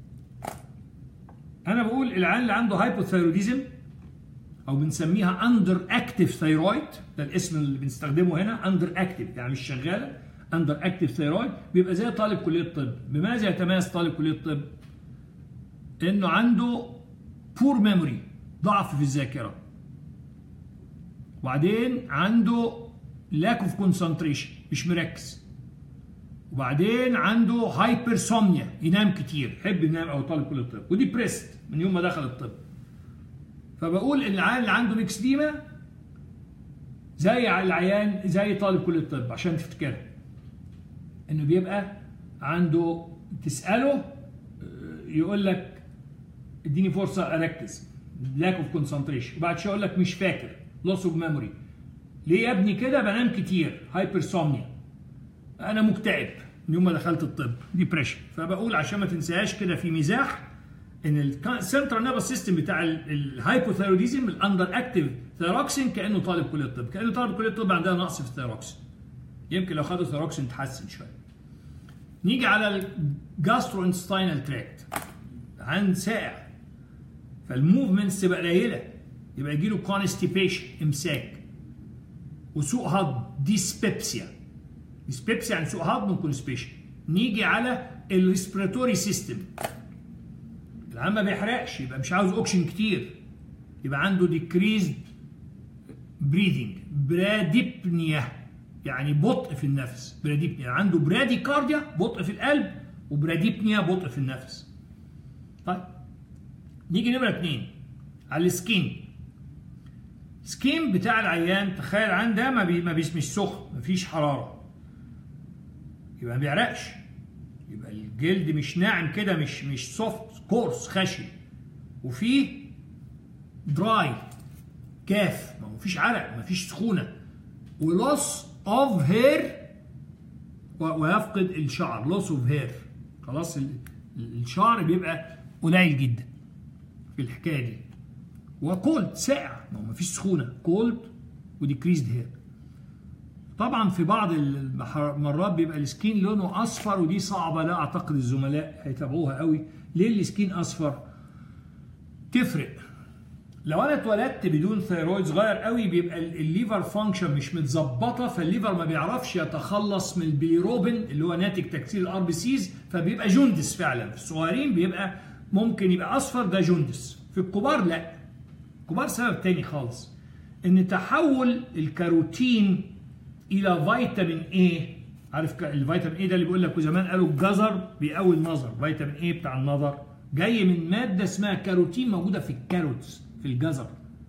انا بقول العيان اللي عنده هايبوثايروديزم او بنسميها اندر اكتيف ثايرويد ده الاسم اللي بنستخدمه هنا اندر اكتيف يعني مش شغاله اندر اكتيف ثايرويد بيبقى زي طالب كليه الطب بماذا يتميز طالب كليه الطب انه عنده بور ميموري ضعف في الذاكره وبعدين عنده لاك اوف كونسنتريشن مش مركز وبعدين عنده هايبرسومنيا ينام كتير يحب ينام او طالب كليه الطب ودي بريست من يوم ما دخل الطب فبقول ان العيان اللي عنده ميكسديما زي العيان زي طالب كليه الطب عشان تفتكرها انه بيبقى عنده تساله يقول لك اديني فرصه اركز لاك اوف كونسنتريشن وبعد شويه يقول لك مش فاكر لوس اوف ميموري ليه يا ابني كده بنام كتير هايبرسومنيا انا مكتئب من يوم ما دخلت الطب ديبريشن فبقول عشان ما تنساهاش كده في مزاح ان السنترال نيرفس سيستم بتاع الهايبوثايروديزم الاندر اكتيف ثيروكسين كانه طالب كليه الطب كانه طالب كليه الطب عندها نقص في الثيروكسين يمكن لو خدوا ثيروكسين تحسن شويه نيجي على الجاسترو انستاينال تراكت عند سائع فالموفمنتس تبقى قليله يبقى يجي له كونستيبيشن امساك وسوء هضم ديسبيبسيا ديسبيبسيا يعني سوء هضم وكونستيبيشن نيجي على الريسبيراتوري سيستم العام ما بيحرقش يبقى مش عاوز اوكسجين كتير يبقى عنده ديكريز بريذنج براديبنيا يعني بطء في النفس براديبنيا عنده براديكارديا بطء في القلب وبراديبنيا بطء في النفس طيب نيجي نمرة اتنين على السكين سكين بتاع العيان تخيل عن ده ما, بي ما بيس مش سخن مفيش حرارة يبقى ما بيعرقش يبقى الجلد مش ناعم كده مش مش سوفت كورس خشن وفيه دراي كاف ما فيش عرق ما فيش سخونه ولوس اوف هير ويفقد الشعر لوس اوف هير خلاص الشعر بيبقى قليل جدا في الحكايه دي وكولد ساقع ما فيش سخونه كولد وديكريزد هير طبعا في بعض المرات بيبقى السكين لونه اصفر ودي صعبه لا اعتقد الزملاء هيتابعوها قوي ليه السكين اصفر تفرق لو انا اتولدت بدون ثيرويد صغير قوي بيبقى الليفر فانكشن مش متظبطه فالليفر ما بيعرفش يتخلص من البيليروبين اللي هو ناتج تكسير الار بي سيز فبيبقى جوندس فعلا في الصغيرين بيبقى ممكن يبقى اصفر ده جوندس في الكبار لا الكبار سبب تاني خالص ان تحول الكاروتين الى فيتامين اي عارف الفيتامين اي ده اللي بيقول لك وزمان قالوا الجزر بيقوي النظر فيتامين اي بتاع النظر جاي من ماده اسمها كاروتين موجوده في الكاروتس في الجزر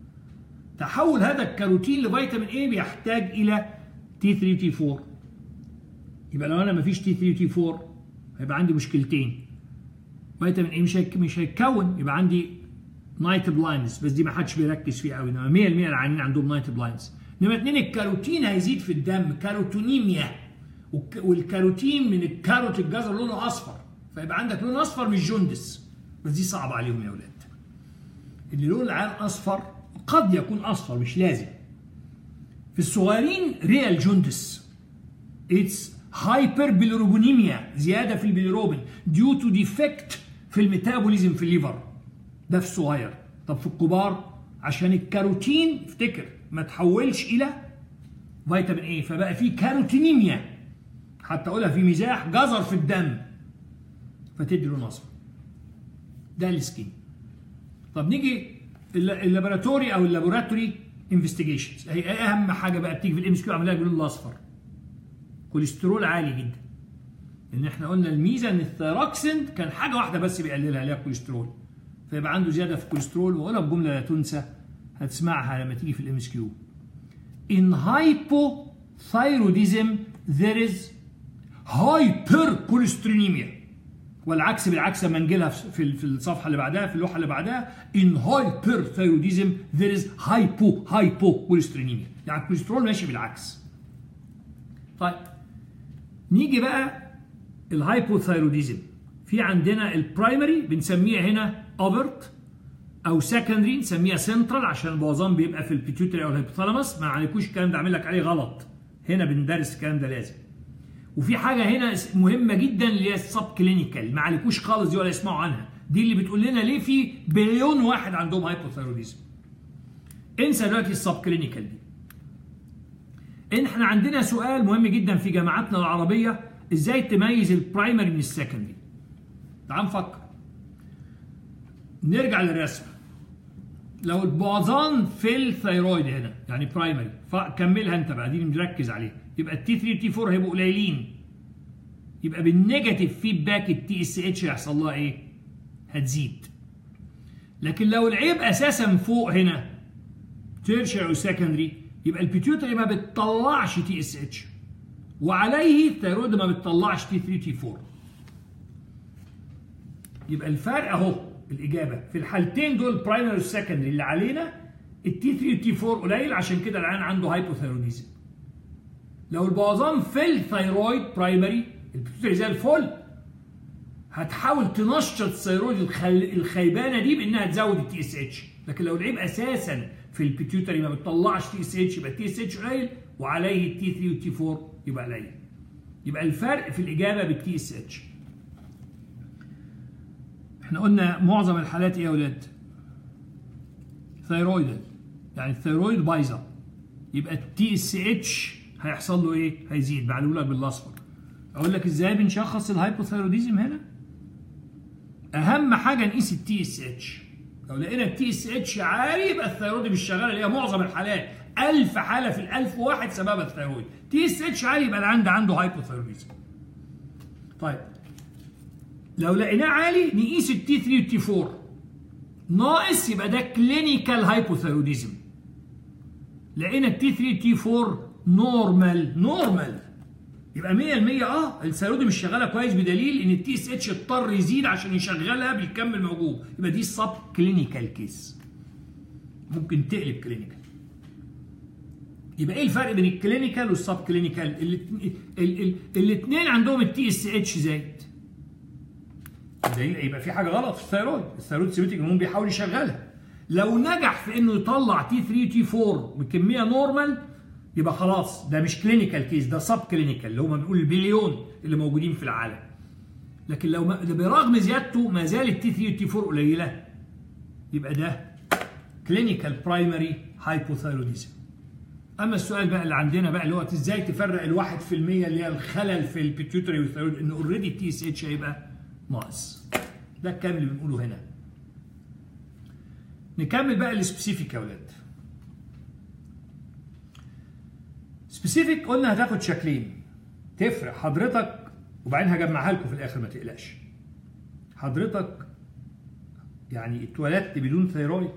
تحول هذا الكاروتين لفيتامين اي بيحتاج الى تي 3 تي 4 يبقى لو انا مفيش تي 3 تي 4 هيبقى عندي مشكلتين فيتامين اي مش مش هيتكون يبقى عندي نايت بلايندز بس دي ما حدش بيركز فيها قوي انما 100% العيانين عندهم نايت بلايندز نمرة اتنين الكاروتين هيزيد في الدم كاروتونيميا والكاروتين من الكاروت الجزر لونه اصفر فيبقى عندك لون اصفر مش جوندس بس دي صعبه عليهم يا اولاد اللي لون العين اصفر قد يكون اصفر مش لازم في الصغيرين ريال جوندس اتس هايبر بيليروبونيميا زياده في البيليروبين ديو تو ديفكت في الميتابوليزم في الليفر ده في الصغير طب في الكبار عشان الكاروتين افتكر ما تحولش الى فيتامين اي فبقى في كاروتينيميا حتى اقولها في مزاح جزر في الدم فتدي لون اصفر ده السكين طب نيجي اللابوراتوري او اللابوراتوري انفستيجيشنز هي اهم حاجه بقى بتيجي في الام اس كيو عملها باللون الاصفر كوليسترول عالي جدا لان احنا قلنا الميزه ان الثيروكسين كان حاجه واحده بس بيقللها اللي هي الكوليسترول فيبقى عنده زياده في الكوليسترول واقولها بجمله لا تنسى هتسمعها لما تيجي في الام اس كيو in hypothyroidism there is hypercholesterolemia والعكس بالعكس لما نجي لها في في الصفحه اللي بعدها في اللوحه اللي بعدها in hyperthyroidism there is hypo hypocholesterolemia يعني الكوليسترول ماشي بالعكس طيب نيجي بقى الهايبوثايروديزم في عندنا البرايمري بنسميها هنا اوفرت او سكندري نسميها سنترال عشان البوظان بيبقى في البيتيوتري او الهيبوثالاموس ما عليكوش الكلام ده اعمل لك عليه غلط هنا بندرس الكلام ده لازم وفي حاجه هنا مهمه جدا اللي هي السب كلينيكال ما عليكوش خالص دي ولا يسمعوا عنها دي اللي بتقول لنا ليه في بليون واحد عندهم هايبوثايروديزم انسى دلوقتي السب كلينيكال دي ان احنا عندنا سؤال مهم جدا في جامعاتنا العربيه ازاي تميز البرايمري من السكندري تعال نفكر نرجع للرسم لو البوظان في الثيرويد هنا يعني برايمري فكملها انت بقى دي مركز عليها يبقى التي 3 والتي 4 هيبقوا قليلين يبقى بالنيجاتيف فيدباك التي اس اتش هيحصل لها ايه؟ هتزيد لكن لو العيب اساسا فوق هنا تيرشر او سكندري يبقى البيتيوتري ما بتطلعش تي اس اتش وعليه الثيرويد ما بتطلعش تي 3 تي 4 يبقى الفرق اهو الاجابه في الحالتين دول برايمري والسكندري اللي علينا التي 3 والتي 4 قليل عشان كده العيان عنده هايبوثايروديزم لو البوظان في الثيرويد برايمري البيتيوتري زي الفل هتحاول تنشط الثيرويد الخيبانه دي بانها تزود التي اس اتش لكن لو العيب اساسا في البيتيوتري ما بتطلعش تي اس اتش يبقى التي اس اتش قليل وعليه التي 3 والتي 4 يبقى قليل يبقى الفرق في الاجابه بالتي اس اتش احنا قلنا معظم الحالات ايه يا اولاد ثيرويدال يعني الثيرويد بايظه يبقى التي اس اتش هيحصل له ايه هيزيد بعلمه لك بالاصفر اقول لك ازاي بنشخص الهايبوثايروديزم هنا اهم حاجه نقيس التي اس اتش لو لقينا التي اس اتش عالي يبقى الثيرويد مش شغاله اللي هي معظم الحالات 1000 حاله في ال 1000 واحد سببها الثيرويد تي اس اتش عالي يبقى العند عنده هايبوثايروديزم طيب لو لقيناه عالي نقيس التي 3 والتي 4 ناقص يبقى ده كلينيكال هايبوثايروديزم لقينا التي 3 والتي 4 نورمال نورمال يبقى 100% اه الثيرويد مش شغاله كويس بدليل ان التي اس اتش اضطر يزيد عشان يشغلها بالكم الموجود يبقى دي سب كلينيكال كيس ممكن تقلب كلينيكال يبقى ايه الفرق بين الكلينيكال والسب كلينيكال الاثنين عندهم التي اس اتش زايد يبقى في حاجه غلط في الثيرويد الثيرويد سيمتيك هرمون بيحاول يشغلها لو نجح في انه يطلع تي 3 تي 4 بكميه نورمال يبقى خلاص ده مش كلينيكال كيس ده سب كلينيكال اللي هم بنقول البليون اللي موجودين في العالم لكن لو ما برغم زيادته ما زال التي 3 والتي 4 قليله يبقى ده كلينيكال برايمري هايبوثايروديزم اما السؤال بقى اللي عندنا بقى اللي هو ازاي تفرق الواحد في المية اللي هي الخلل في البيتيوتري والثيرويد ان اوريدي التي اس اتش هيبقى ناقص ده الكلام اللي بنقوله هنا نكمل بقى السبيسيفيك يا اولاد سبيسيفيك قلنا هتاخد شكلين تفرق حضرتك وبعدين هجمعها لكم في الاخر ما تقلقش حضرتك يعني اتولدت بدون ثيرويد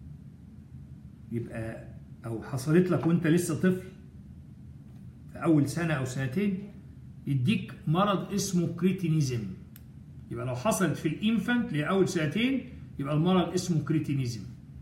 يبقى او حصلت لك وانت لسه طفل في اول سنه او سنتين يديك مرض اسمه كريتينيزم يبقى لو حصلت في الانفانت اللي اول سنتين يبقى المرض اسمه كريتينيزم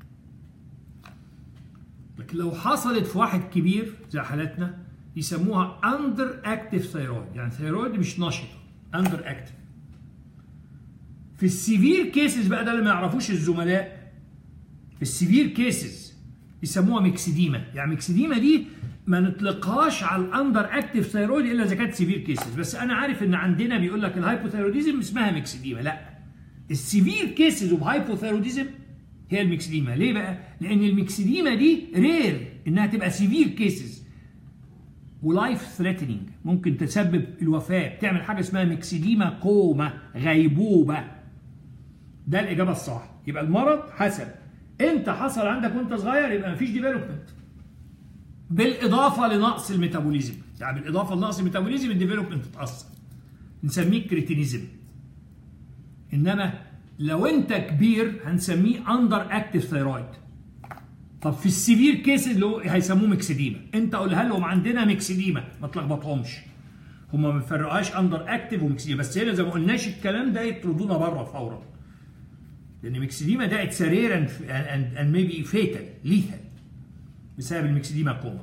لكن لو حصلت في واحد كبير زي حالتنا يسموها اندر اكتف ثيرويد يعني ثيرويد مش نشطه اندر اكتف في السيفير كيسز بقى ده اللي ما يعرفوش الزملاء في السيفير كيسز يسموها ميكسيديما يعني ميكسيديما دي ما نطلقهاش على الاندر اكتف ثيرويد الا اذا كانت سيفير كيسز بس انا عارف ان عندنا بيقول لك الهايبوثيروديزم اسمها ميكسيديما لا السيفير كيسز اوف هايبوثيروديزم هي الميكسيديما ليه بقى لان الميكسيديما دي رير انها تبقى سيفير كيسز ولايف ثريتنينج ممكن تسبب الوفاه بتعمل حاجه اسمها ميكسيديما كوما غيبوبه ده الاجابه الصح يبقى المرض حسب انت حصل عندك وانت صغير يبقى مفيش ديفلوبمنت بالاضافه لنقص الميتابوليزم يعني بالاضافه لنقص الميتابوليزم الديفلوبمنت تتاثر نسميه كريتينيزم انما لو انت كبير هنسميه اندر اكتف ثيرويد طب في السيفير كيسز اللي هو هيسموه ميكسيديما انت قولها لهم عندنا ميكسيديما ما تلخبطهمش هما ما بيفرقوهاش اندر اكتف وميكسيديما بس هنا زي ما قلناش الكلام ده يطردونا بره فورا لان ميكسيديما ده اتس رير اند اند ميبي فيتال ليثال بسبب الميكسيديما كوما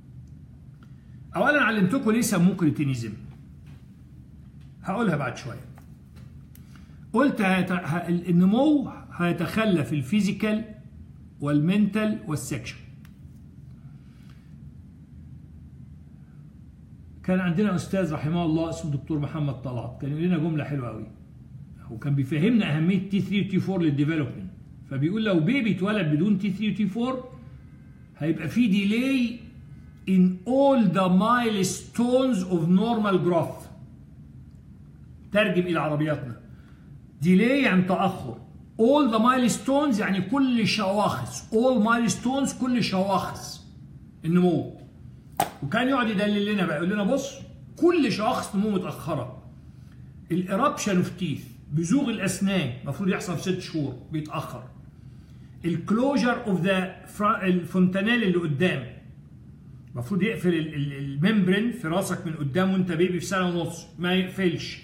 اولا علمتكم ليه سموه كريتينيزم هقولها بعد شويه قلت هيت... ه... النمو هيتخلى في الفيزيكال والمنتال والسكشن كان عندنا استاذ رحمه الله اسمه دكتور محمد طلعت كان لنا جمله حلوه قوي وكان بيفهمنا اهميه تي 3 وتي 4 للديفلوبمنت فبيقول لو بيبي اتولد بدون تي 3 وتي 4 هيبقى في ديلي in all the milestones of normal growth ترجم الى عربياتنا ديلي يعني تاخر all the milestones يعني كل شواخص all milestones كل شواخص النمو وكان يقعد يدلل لنا بقى يقول لنا بص كل شخص نمو متاخره الارابشن اوف تيث بزوغ الاسنان المفروض يحصل في ست شهور بيتاخر الكلوجر اوف ذا الفونتانيل اللي قدام المفروض يقفل الممبرين في راسك من قدام وانت بيبي في سنه ونص ما يقفلش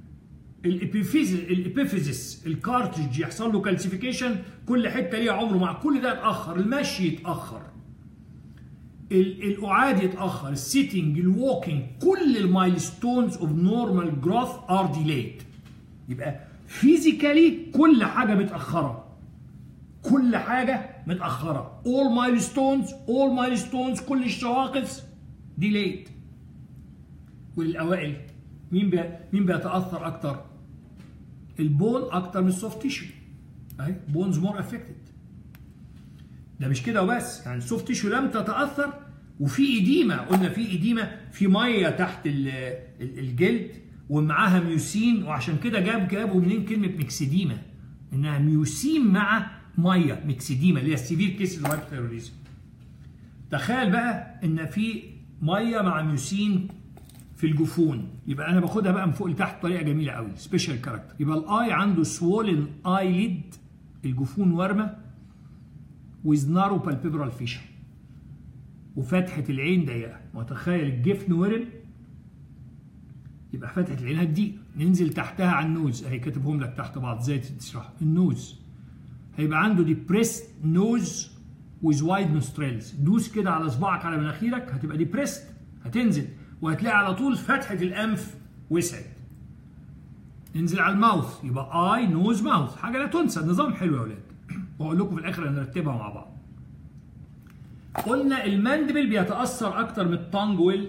الابيفيزيس الكارتريج يحصل له كالسيفيكيشن كل حته ليها عمره مع كل ده اتاخر المشي يتاخر القعاد يتاخر السيتنج الووكينج كل المايلستونز اوف نورمال جروث ار ديليد يبقى فيزيكالي كل حاجه متاخره كل حاجه متاخره all milestones all milestones كل الشواقص delayed وللاوائل مين بي... مين بيتاثر اكتر البون اكتر من السوفت تيشو اهي بونز مور افكتد ده مش كده وبس يعني السوفت تيشو لم تتاثر وفي اديمه قلنا في اديمه في ميه تحت الجلد ومعاها ميوسين وعشان كده جاب جابوا منين كلمه ميكسيديما انها ميوسين مع ميه ميكسيديما اللي هي السيفير كيس الهايبوثيروريزم تخيل بقى ان في ميه مع ميوسين في الجفون يبقى انا باخدها بقى من فوق لتحت بطريقه جميله قوي سبيشال كاركتر يبقى الاي عنده سوولن اي ليد الجفون ورمه ويز نارو بالبيبرال فيشر وفتحه العين ضيقه وتخيل الجفن ورم يبقى فتحه العين هتضيق ننزل تحتها على النوز اهي كاتبهم لك تحت بعض ازاي تشرح النوز هيبقى عنده ديبريست نوز ويز وايد نوستريلز دوس كده على صباعك على مناخيرك هتبقى ديبريست هتنزل وهتلاقي على طول فتحه الانف وسعت ننزل على الماوث يبقى اي نوز ماوث حاجه لا تنسى النظام حلو يا اولاد واقول لكم في الاخر هنرتبها مع بعض قلنا الماندبل بيتاثر اكتر من التانج ويل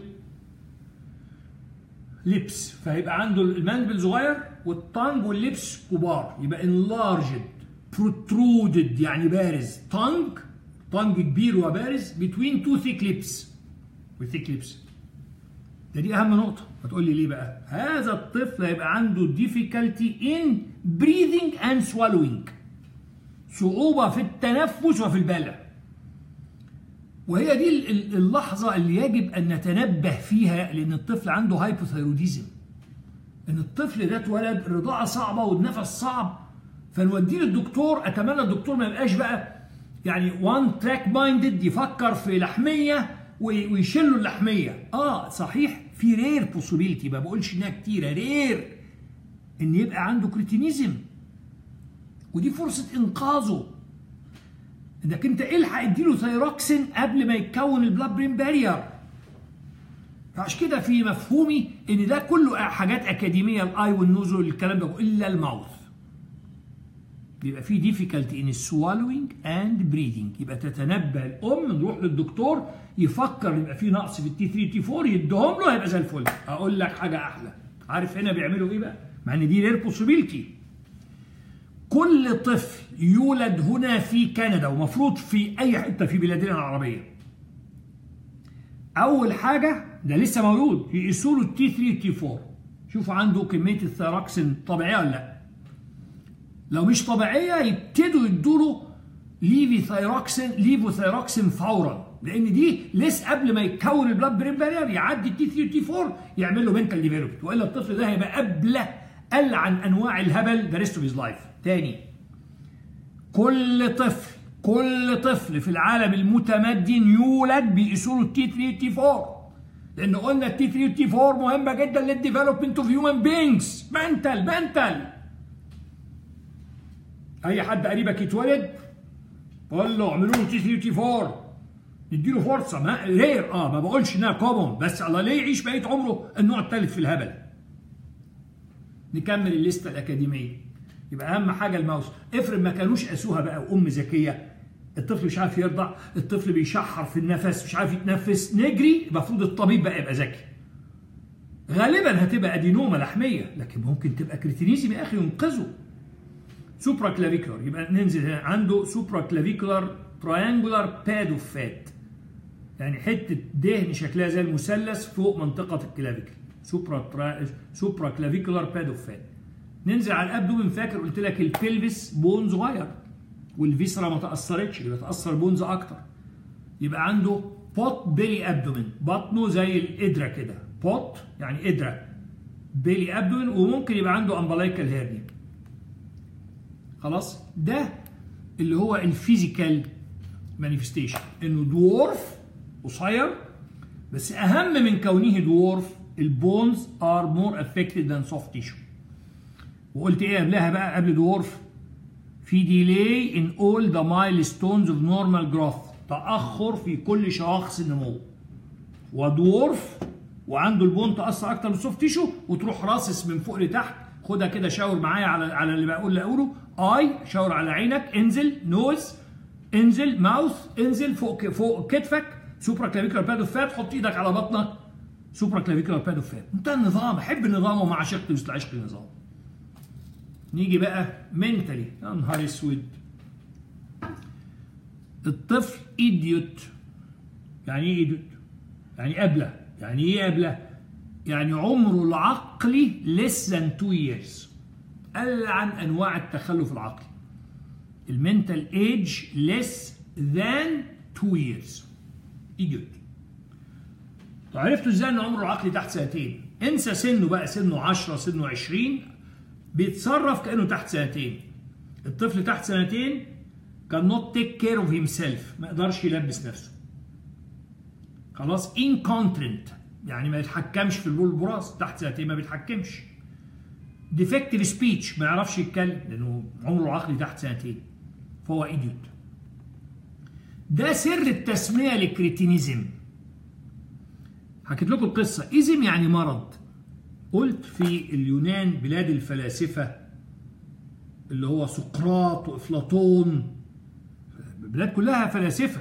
لبس فهيبقى عنده الماندبل صغير والتانج واللبس كبار يبقى انلارجد protruded يعني بارز تانج تانج كبير وبارز between two thick lips وثيك lips ده دي اهم نقطه هتقول لي ليه بقى هذا الطفل هيبقى عنده difficulty in breathing and swallowing صعوبه في التنفس وفي البلع وهي دي اللحظه اللي يجب ان نتنبه فيها لان الطفل عنده هايبوثايروديزم ان الطفل ده اتولد الرضاعه صعبه والنفس صعب فنوديه للدكتور اتمنى الدكتور ما يبقاش بقى يعني وان تراك مايندد يفكر في لحميه ويشيل له اللحميه اه صحيح في رير بوسيبيليتي ما بقولش انها كتيره رير ان يبقى عنده كريتينيزم ودي فرصه انقاذه انك انت الحق اديله ثيروكسين قبل ما يتكون البلاد برين بارير فعشان كده في مفهومي ان ده كله حاجات اكاديميه الاي والنوز والكلام ده الا الماوث بيبقى في ديفيكالتي ان swallowing اند breathing يبقى تتنبه الام نروح للدكتور يفكر يبقى في نقص في التي 3 تي 4 يديهم له هيبقى زي الفل اقول لك حاجه احلى عارف هنا بيعملوا ايه بقى مع ان دي رير بوسيبيلتي كل طفل يولد هنا في كندا ومفروض في اي حته في بلادنا العربيه اول حاجه ده لسه مولود يقيسوا له التي 3 تي 4 شوفوا عنده كميه الثيراكسين طبيعيه ولا لا لو مش طبيعيه يبتدوا يدوا له ليفي ثيروكسين ليفو ثيروكسين فورا لان دي لسه قبل ما يتكون البلاد برين بارير يعدي التي 3 تي 4 يعمل له منتال ديفلوبمنت والا الطفل ده هيبقى ابله العن انواع الهبل ذا ريست اوف هيز لايف تاني كل طفل كل طفل في العالم المتمدن يولد بيقيسوا له التي 3 تي 4 لان قلنا التي 3 والتي 4 مهمه جدا للديفلوبمنت اوف هيومن بينجز منتال منتال اي حد قريبك يتولد قول له اعملوا له تي 3 وتي 4 نديله فرصه ما رير اه ما بقولش انها كومون بس الله ليه يعيش بقيه عمره النوع الثالث في الهبل نكمل الليسته الاكاديميه يبقى اهم حاجه الماوس افرض ما كانوش قاسوها بقى وام ذكيه الطفل مش عارف يرضع الطفل بيشحر في النفس مش عارف يتنفس نجري المفروض الطبيب بقى يبقى ذكي غالبا هتبقى ادينومه لحميه لكن ممكن تبقى كريتينيزم يا اخي ينقذه سوبرا كلافيكولار يبقى ننزل هنا عنده سوبرا كلافيكولار تراينجولار باد اوف فات يعني حته دهن شكلها زي المثلث فوق منطقه الكلافيكل سوبرا ترا... سوبرا كلافيكولار باد اوف فات ننزل على الابدومن فاكر قلت لك البلفس بون صغير والفيسرا ما تاثرتش يبقى تاثر بونز اكتر يبقى عنده بوت بيلي ابدومن بطنه زي القدره كده بوت يعني قدره بيلي ابدومن وممكن يبقى عنده امبلايكال هيرنيا خلاص ده اللي هو الفيزيكال مانيفستيشن انه دورف قصير بس اهم من كونه دورف البونز ار مور افكتد ذان سوفت تيشو وقلت ايه قبلها بقى قبل دورف في ديلي ان اول ذا مايلستونز اوف نورمال جروث تاخر في كل شواخص النمو ودورف وعنده البون تاثر اكتر من السوفت تيشو وتروح راصص من فوق لتحت خدها كده شاور معايا على على اللي بقول اللي اقوله اي شاور على عينك انزل نوز انزل ماوث انزل فوق فوق كتفك سوبرا كلافيكولار باد اوف فات حط ايدك على بطنك سوبرا كلافيكولار باد اوف فات انت النظام احب النظام وما عشقت مثل عشق النظام نيجي بقى منتلي يا نهار اسود الطفل ايديوت يعني ايه ايديوت؟ يعني ابله يعني ايه ابله؟ يعني عمره العقلي less than 2 years قل عن انواع التخلف العقلي المنتال ايج less than 2 years ايجوت عرفتوا ازاي ان عمره العقلي تحت سنتين انسى سنه بقى سنه 10 سنه 20 بيتصرف كانه تحت سنتين الطفل تحت سنتين كان نوت تيك كير اوف هيم سيلف ما يقدرش يلبس نفسه خلاص انكونترنت يعني ما يتحكمش في البول براس تحت سنتين ما بيتحكمش ديفكتيف سبيتش ما يعرفش يتكلم لانه عمره العقلي تحت سنتين فهو ايديوت ده سر التسميه للكريتينيزم حكيت لكم القصه ايزم يعني مرض قلت في اليونان بلاد الفلاسفه اللي هو سقراط وافلاطون بلاد كلها فلاسفه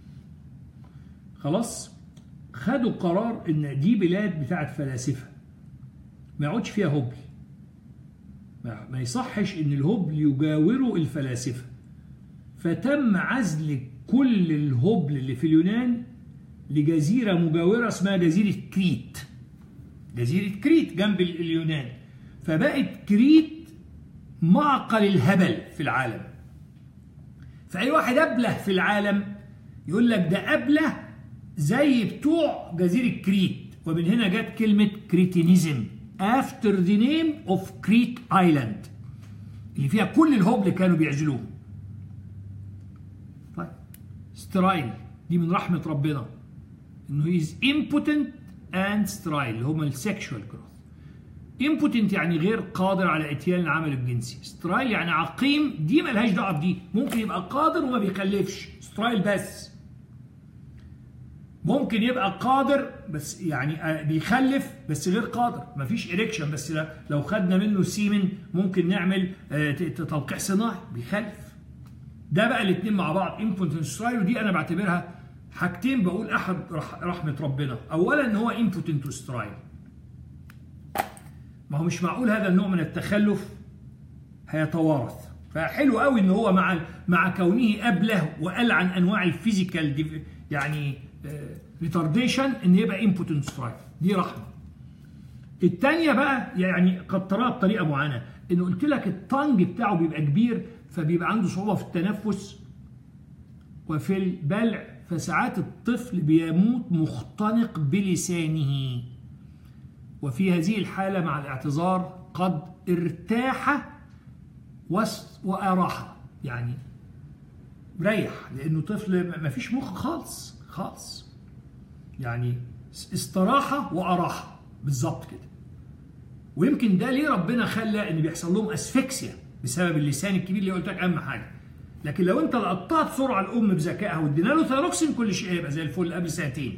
خلاص خدوا قرار ان دي بلاد بتاعت فلاسفه ما يقعدش فيها هبل ما يصحش ان الهبل يجاوره الفلاسفه فتم عزل كل الهبل اللي في اليونان لجزيره مجاوره اسمها جزيره كريت جزيره كريت جنب اليونان فبقت كريت معقل الهبل في العالم فاي واحد ابله في العالم يقول لك ده ابله زي بتوع جزيرة كريت ومن هنا جت كلمة كريتينيزم after the name of Crete Island اللي فيها كل الهبل كانوا بيعزلوه طيب سترايل دي من رحمة ربنا انه he is impotent and sterile اللي هما السكشوال جروث impotent يعني غير قادر على اتيان العمل الجنسي سترايل يعني عقيم دي ملهاش دعوه بدي ممكن يبقى قادر وما بيخلفش سترايل بس ممكن يبقى قادر بس يعني بيخلف بس غير قادر مفيش اريكشن بس لو خدنا منه سيمن ممكن نعمل تلقيح صناعي بيخلف ده بقى الاثنين مع بعض امبوتنت سترايل ودي انا بعتبرها حاجتين بقول احد رحمه ربنا اولا ان هو امبوتنت سترايل ما هو مش معقول هذا النوع من التخلف هيتوارث فحلو قوي ان هو مع مع كونه ابله وقال عن انواع الفيزيكال يعني ريتارديشن ان يبقى امبوتنت سترايك دي رحمه الثانيه بقى يعني قد تراها بطريقه معينه ان قلت لك الطنج بتاعه بيبقى كبير فبيبقى عنده صعوبه في التنفس وفي البلع فساعات الطفل بيموت مختنق بلسانه وفي هذه الحالة مع الاعتذار قد ارتاح وأراح يعني ريح لأنه طفل ما فيش مخ خالص خالص يعني استراحه وراحه بالظبط كده ويمكن ده ليه ربنا خلى ان بيحصل لهم اسفكسيا بسبب اللسان الكبير اللي قلت لك اهم حاجه لكن لو انت قطعت سرعه الام بذكائها وادينا له ثيروكسين كل شيء هيبقى زي الفل قبل سنتين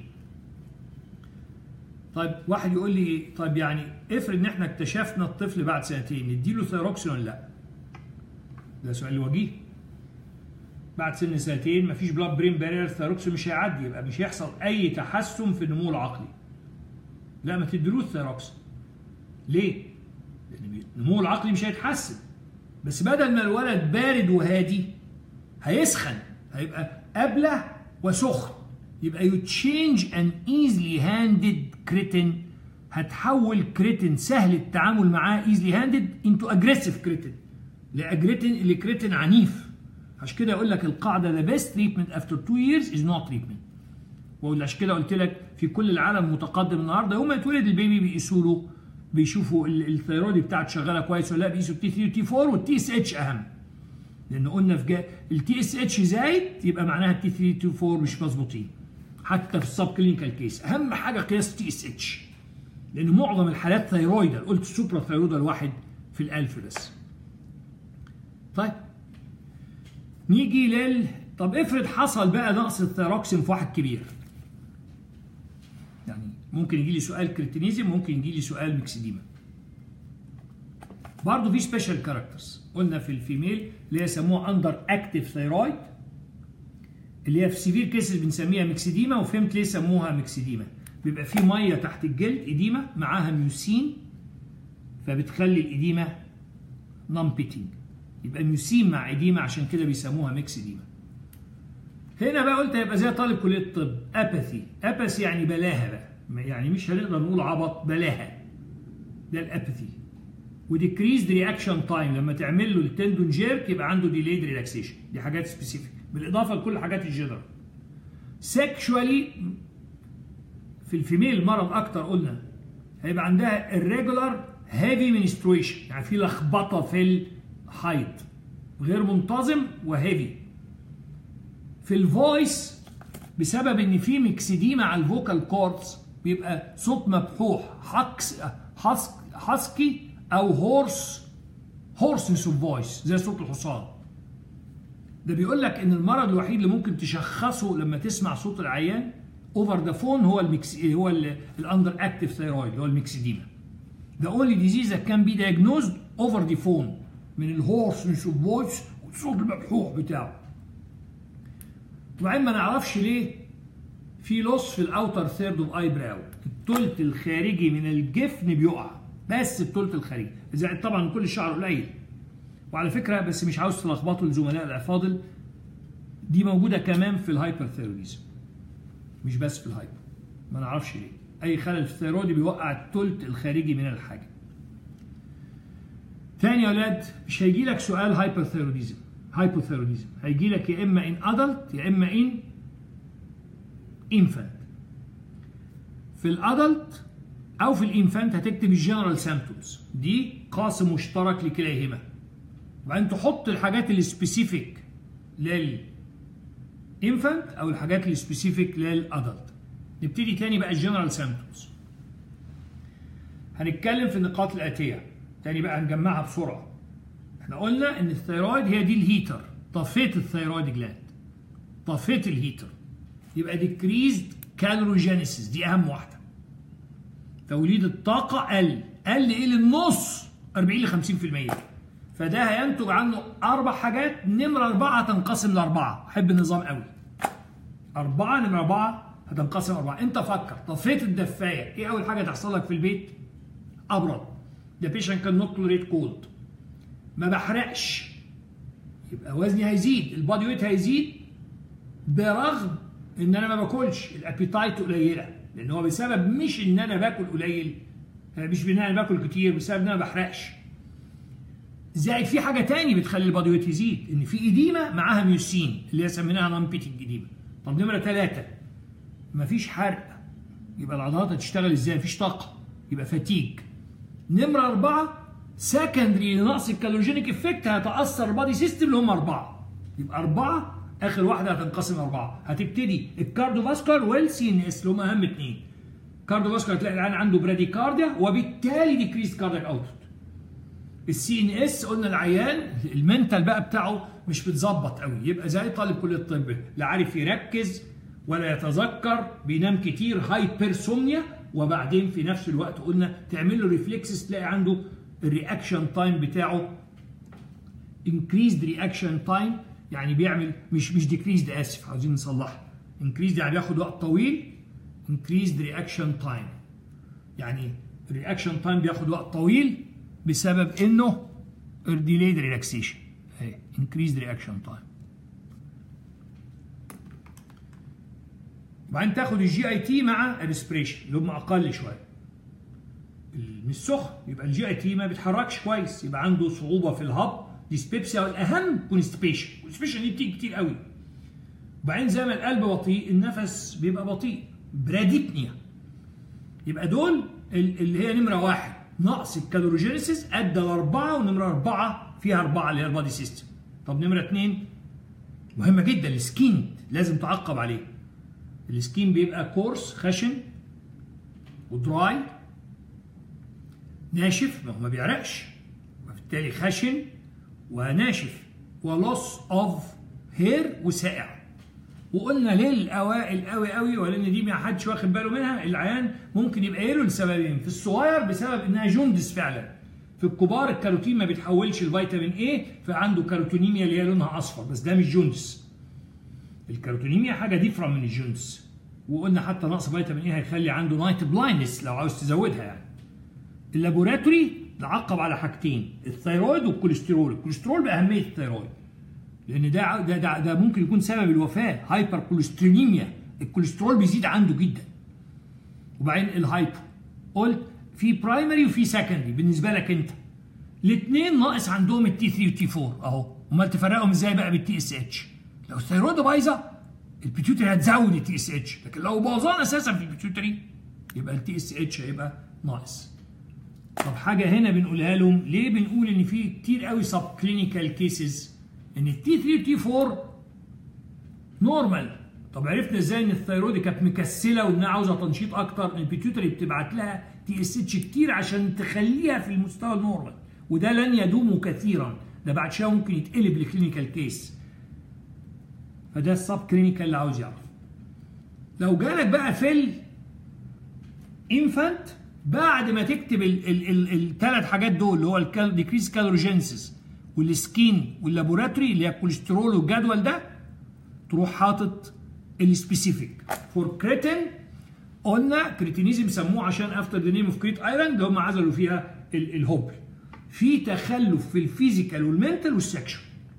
طيب واحد يقول لي طيب يعني افرض ان احنا اكتشفنا الطفل بعد سنتين نديله ثيروكسين ولا لا؟ ده سؤال وجيه بعد سن سنتين مفيش بلاد برين بارير الثيروكسين مش هيعدي يبقى مش هيحصل اي تحسن في النمو العقلي لا ما تديلوش ثيروكسين ليه؟ لان النمو العقلي مش هيتحسن بس بدل ما الولد بارد وهادي هيسخن هيبقى ابله وسخن يبقى يو تشينج ان ايزلي هاندد كريتين هتحول كريتين سهل التعامل معاه ايزلي هاندد انتو اجريسيف كريتين لاجريتين اللي كريتين عنيف عشان كده اقول لك القاعده ذا بيست تريتمنت افتر 2 years از نوت تريتمنت وعشان كده قلت لك في كل العالم متقدم النهارده يوم ما يتولد البيبي بيقيسوا له بيشوفوا الثيرويد بتاعته شغاله كويس ولا لا بيقيسوا التي 3 والتي 4 والتي اس اتش اهم لان قلنا في التي اس اتش زايد يبقى معناها التي 3 والتي 4 مش مظبوطين حتى في السب كلينيكال كيس اهم حاجه قياس تي اس اتش لان معظم الحالات ثيرويدال قلت السوبرا ثيرويدال واحد في الالف بس طيب نيجي لل طب افرض حصل بقى نقص الثيروكسين في واحد كبير يعني ممكن يجي لي سؤال كريتينيزم ممكن يجي لي سؤال ميكسيديما برضه في سبيشال كاركترز قلنا في الفيميل اللي هي يسموها اندر اكتيف ثيرويد اللي هي في سيفير كيسز بنسميها ميكسيديما وفهمت ليه سموها ميكسيديما بيبقى في ميه تحت الجلد اديمه معاها ميوسين فبتخلي الاديمه نون بيتنج يبقى ميوسين مع اديمه عشان كده بيسموها ميكسيديما هنا بقى قلت هيبقى زي طالب كليه الطب اباثي اباثي يعني بلاها بقى يعني مش هنقدر نقول عبط بلاها ده الاباثي وديكريزد رياكشن تايم لما تعمل له التندون جيرك يبقى عنده ديليد ريلاكسيشن دي حاجات سبيسيفيك بالاضافه لكل حاجات الجنرال سيكشوالي في الفيميل المرض اكتر قلنا هيبقى عندها irregular heavy menstruation يعني في لخبطه في الحيض غير منتظم وهيفي في الفويس بسبب ان في ميكسيديما على الفوكال كوردز بيبقى صوت مبحوح حكس حسك حسكي او هورس هورسنس اوف فويس زي صوت الحصان ده بيقول لك ان المرض الوحيد اللي ممكن تشخصه لما تسمع صوت العيان اوفر ذا فون هو الميكس هو الاندر اكتيف ثيرويد اللي هو الميكسيديما The only disease that can be diagnosed over the phone من الهورسنس اوف فويس والصوت المبحوح بتاعه. وبعدين ما نعرفش ليه في لص في الاوتر ثيرد اوف اي براو الثلث الخارجي من الجفن بيقع بس الثلث الخارجي زائد طبعا كل الشعر قليل وعلى فكره بس مش عاوز تلخبطوا الزملاء الافاضل دي موجوده كمان في الهايبرثيروديزم مش بس في الهايبر ما نعرفش ليه اي خلل في الثيرويد بيوقع الثلث الخارجي من الحاجه تاني يا اولاد مش هيجي لك سؤال هايبرثيروديزم هايبوثيروديزم هيجي لك يا اما ان ادلت يا اما ان انفانت في الادلت او في الانفانت هتكتب الجنرال سيمبتومز دي قاسم مشترك لكليهما وبعدين تحط الحاجات السبيسيفيك للانفانت او الحاجات السبيسيفيك للادلت نبتدي تاني بقى الجنرال سيمبتومز هنتكلم في النقاط الاتيه تاني بقى هنجمعها بسرعه احنا قلنا ان الثيرويد هي دي الهيتر طفيت الثيرويد جلاند طفيت الهيتر يبقى ديكريزد كالوروجينيسيس دي اهم واحده توليد الطاقه قل قل ايه للنص 40 ل 50% فده هينتج عنه اربع حاجات نمره اربعه هتنقسم لاربعه احب النظام قوي اربعه نمره اربعه هتنقسم اربعه انت فكر طفيت الدفايه ايه اول حاجه تحصل لك في البيت ابرد the patient cannot tolerate cold ما بحرقش يبقى وزني هيزيد البادي ويت هيزيد برغم ان انا ما باكلش الابيتايت قليله لان هو بسبب مش ان انا باكل قليل مش ان انا باكل كتير بسبب ان انا ما بحرقش زائد في حاجه تاني بتخلي البادي ويت يزيد ان في اديمه معاها ميوسين اللي هي سميناها نون بيتنج اديمه طب نمره ثلاثه مفيش حرق يبقى العضلات هتشتغل ازاي مفيش طاقه يبقى فتيج نمره اربعه سكندري لنقص الكالوريجينيك افكت هيتاثر البادي سيستم اللي هم اربعه يبقى اربعه اخر واحده هتنقسم اربعه هتبتدي الكارديو فاسكولار والسي ان اس اللي هم اهم اثنين كارديو فاسكولار تلاقي العيان عنده براديكارديا وبالتالي ديكريز كاردياك اوتبوت السي ان اس قلنا العيان المنتال بقى بتاعه مش بتظبط قوي يبقى زي طالب كليه الطب لا عارف يركز ولا يتذكر بينام كتير هايبرسومنيا وبعدين في نفس الوقت قلنا تعمل له ريفلكسز تلاقي عنده الرياكشن تايم بتاعه increased reaction time يعني بيعمل مش مش decreased اسف عاوزين نصلحها increased يعني بياخد وقت طويل increased reaction time يعني الرياكشن تايم بياخد وقت طويل بسبب انه delayed relaxation اهي increased reaction time وبعدين تاخد الجي اي تي مع الريسبريشن اللي هم اقل شويه مش سخن يبقى الجي اي تي ما بيتحركش كويس يبقى عنده صعوبه في الهب ديسبيبسيا والاهم كونستيبيشن كونستيبيشن دي بتيجي كتير قوي وبعدين زي ما القلب بطيء النفس بيبقى بطيء براديبنيا يبقى دول اللي هي نمره واحد نقص الكالوروجينيسيس ادى لاربعه ونمره اربعه فيها اربعه اللي هي البادي سيستم طب نمره اثنين مهمه جدا السكين لازم تعقب عليه السكين بيبقى كورس خشن ودراي ناشف ما هو ما بيعرقش وبالتالي خشن وناشف ولوس اوف هير وسائع وقلنا ليه الاوائل قوي قوي ولان دي ما حدش واخد باله منها العيان ممكن يبقى له لسببين في الصغير بسبب انها جوندس فعلا في الكبار الكاروتين ما بيتحولش لفيتامين ايه فعنده كاروتونيميا اللي هي لونها اصفر بس ده مش جوندس الكاروتونيميا حاجه ديفرم من الجوندس وقلنا حتى نقص فيتامين ايه هيخلي عنده نايت بلايندنس لو عاوز تزودها يعني اللابوراتوري نعقب على حاجتين الثيرويد والكوليسترول الكوليسترول باهميه الثيرويد لان ده ده ده, ده ممكن يكون سبب الوفاه هايبر كوليسترينيميا الكوليسترول بيزيد عنده جدا وبعدين الهايبو قلت في برايمري وفي سكندري بالنسبه لك انت الاثنين ناقص عندهم التي 3 والتي 4 اهو امال تفرقهم ازاي بقى بالتي اس اتش لو الثيرويد بايظه البيتيوتري هتزود التي اس اتش لكن لو باظان اساسا في البيتيوتري يبقى التي اس اتش هيبقى ناقص طب حاجه هنا بنقولها لهم ليه بنقول ان في كتير قوي سب كلينيكال كيسز ان التي 3 والتي 4 نورمال طب عرفنا ازاي ان الثيرويد كانت مكسله وانها عاوزه تنشيط اكتر البيتيوتري بتبعت لها تي اس اتش كتير عشان تخليها في المستوى النورمال وده لن يدوم كثيرا ده بعد شويه ممكن يتقلب لكلينيكال كيس فده السب كلينيكال اللي عاوز يعرف لو جالك بقى فيل انفانت بعد ما تكتب الثلاث حاجات دول اللي هو الديكريز كالوروجينسيس والسكين واللابوراتوري اللي هي الكوليسترول والجدول ده تروح حاطط السبيسيفيك فور كريتين قلنا كريتينيزم سموه عشان افتر ذا نيم اوف كريت ايلاند اللي هم عزلوا فيها الهوبل في تخلف في الفيزيكال والمنتال والسكشن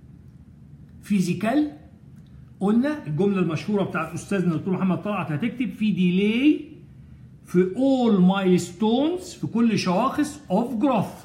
فيزيكال قلنا الجمله المشهوره بتاعت استاذنا الدكتور محمد طلعت هتكتب في ديلي في all milestones في كل شواخص of growth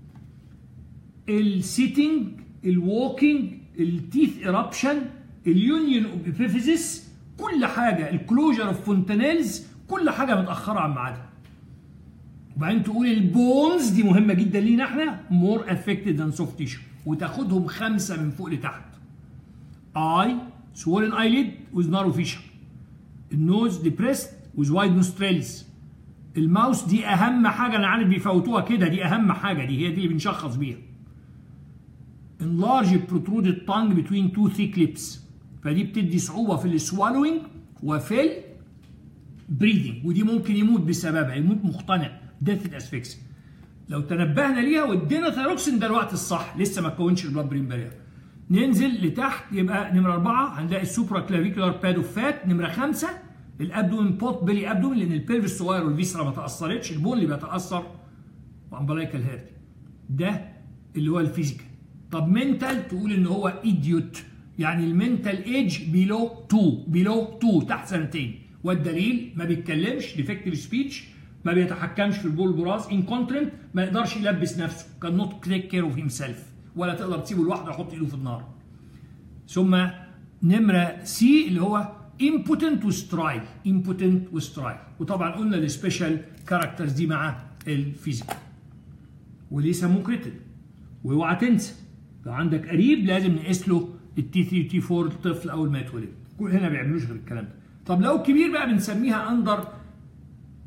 السيتنج الووكينج التيث ايربشن اليونيون اوف ابيفيزيس كل حاجه الكلوجر اوف فونتانيلز كل حاجه متاخره عن ميعادها وبعدين تقول البونز دي مهمه جدا لينا احنا مور افكتد ذان سوفت تيشو وتاخدهم خمسه من فوق لتحت اي swollen eyelid with narrow fissure النوز depressed with wide nostrils الماوس دي اهم حاجه انا عارف بيفوتوها كده دي اهم حاجه دي هي دي اللي بنشخص بيها enlarged protruded tongue between two thick lips فدي بتدي صعوبه في السوالوينج وفي البريدنج ودي ممكن يموت بسببها يموت مقتنع ديث اسفكسي لو تنبهنا ليها وادينا ثيروكسين ده الوقت الصح لسه ما كونش البلاد برين بارير ننزل لتحت يبقى نمره أربعة هنلاقي السوبرا كلافيكولار باد اوف فات نمرة خمسة الابدومين بوت بيلي ابدومين لان البلفس الصغير والفيسرا ما تاثرتش البون اللي بيتاثر وامبلايكال هيرد ده اللي هو الفيزيكال طب منتال تقول ان هو ايديوت يعني المنتال ايج بيلو 2 بيلو 2 تحت سنتين والدليل ما بيتكلمش ديفكتيف سبيتش ما بيتحكمش في البول براز انكونترنت ما يقدرش يلبس نفسه كان نوت تيك كير اوف هيم سيلف ولا تقدر تسيبه لوحده يحط ايده في النار ثم نمره سي اللي هو impotent وسترايل impotent وسترايل وطبعا قلنا السبيشال كاركترز دي مع الفيزيكال وليه سموه كريتل واوعى تنسى لو عندك قريب لازم نقيس له التي 3 تي 4 الطفل اول ما يتولد كل هنا ما بيعملوش غير الكلام ده طب لو كبير بقى بنسميها اندر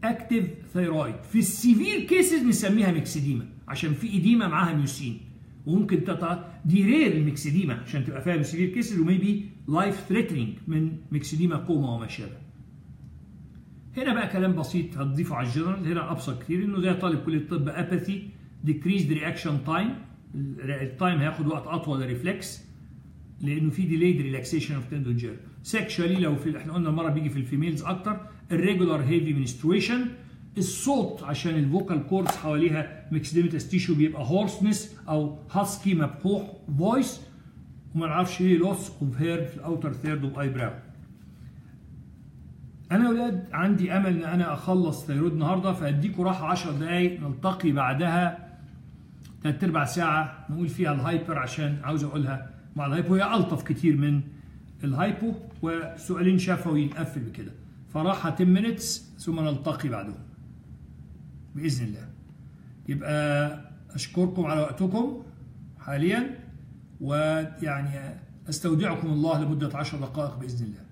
اكتيف ثيرويد في السيفير كيسز نسميها ميكسيديما عشان في اديما معاها ميوسين وممكن تطلع دي رير الميكسيديما عشان تبقى فاهم سيفير كيسز وميبي لايف ثريتنينج من ميكسيديما كوما وما شابه هنا بقى كلام بسيط هتضيفه على الجنرال هنا ابسط كتير انه زي طالب كليه الطب اباثي decreased reaction time التايم هياخد وقت اطول للريفلكس لانه في delayed relaxation of tendon jerk sexually لو في احنا قلنا مره بيجي في الفيميلز اكتر الريجولار هيفي منسترويشن الصوت عشان الفوكال كوردز حواليها ميكسديمتس تيشو بيبقى هورسنس او هاسكي مبحوح فويس وما نعرفش ليه لوس اوف هير في الاوتر ثيرد اوف اي براو انا يا اولاد عندي امل ان انا اخلص ثيرود النهارده فاديكوا راحه 10 دقائق نلتقي بعدها ثلاث ارباع ساعه نقول فيها الهايبر عشان عاوز اقولها مع الهايبو هي الطف كتير من الهايبو وسؤالين شفوي نقفل بكده فراحه 10 مينتس ثم نلتقي بعدهم باذن الله يبقى اشكركم على وقتكم حاليا ويعني استودعكم الله لمده 10 دقائق باذن الله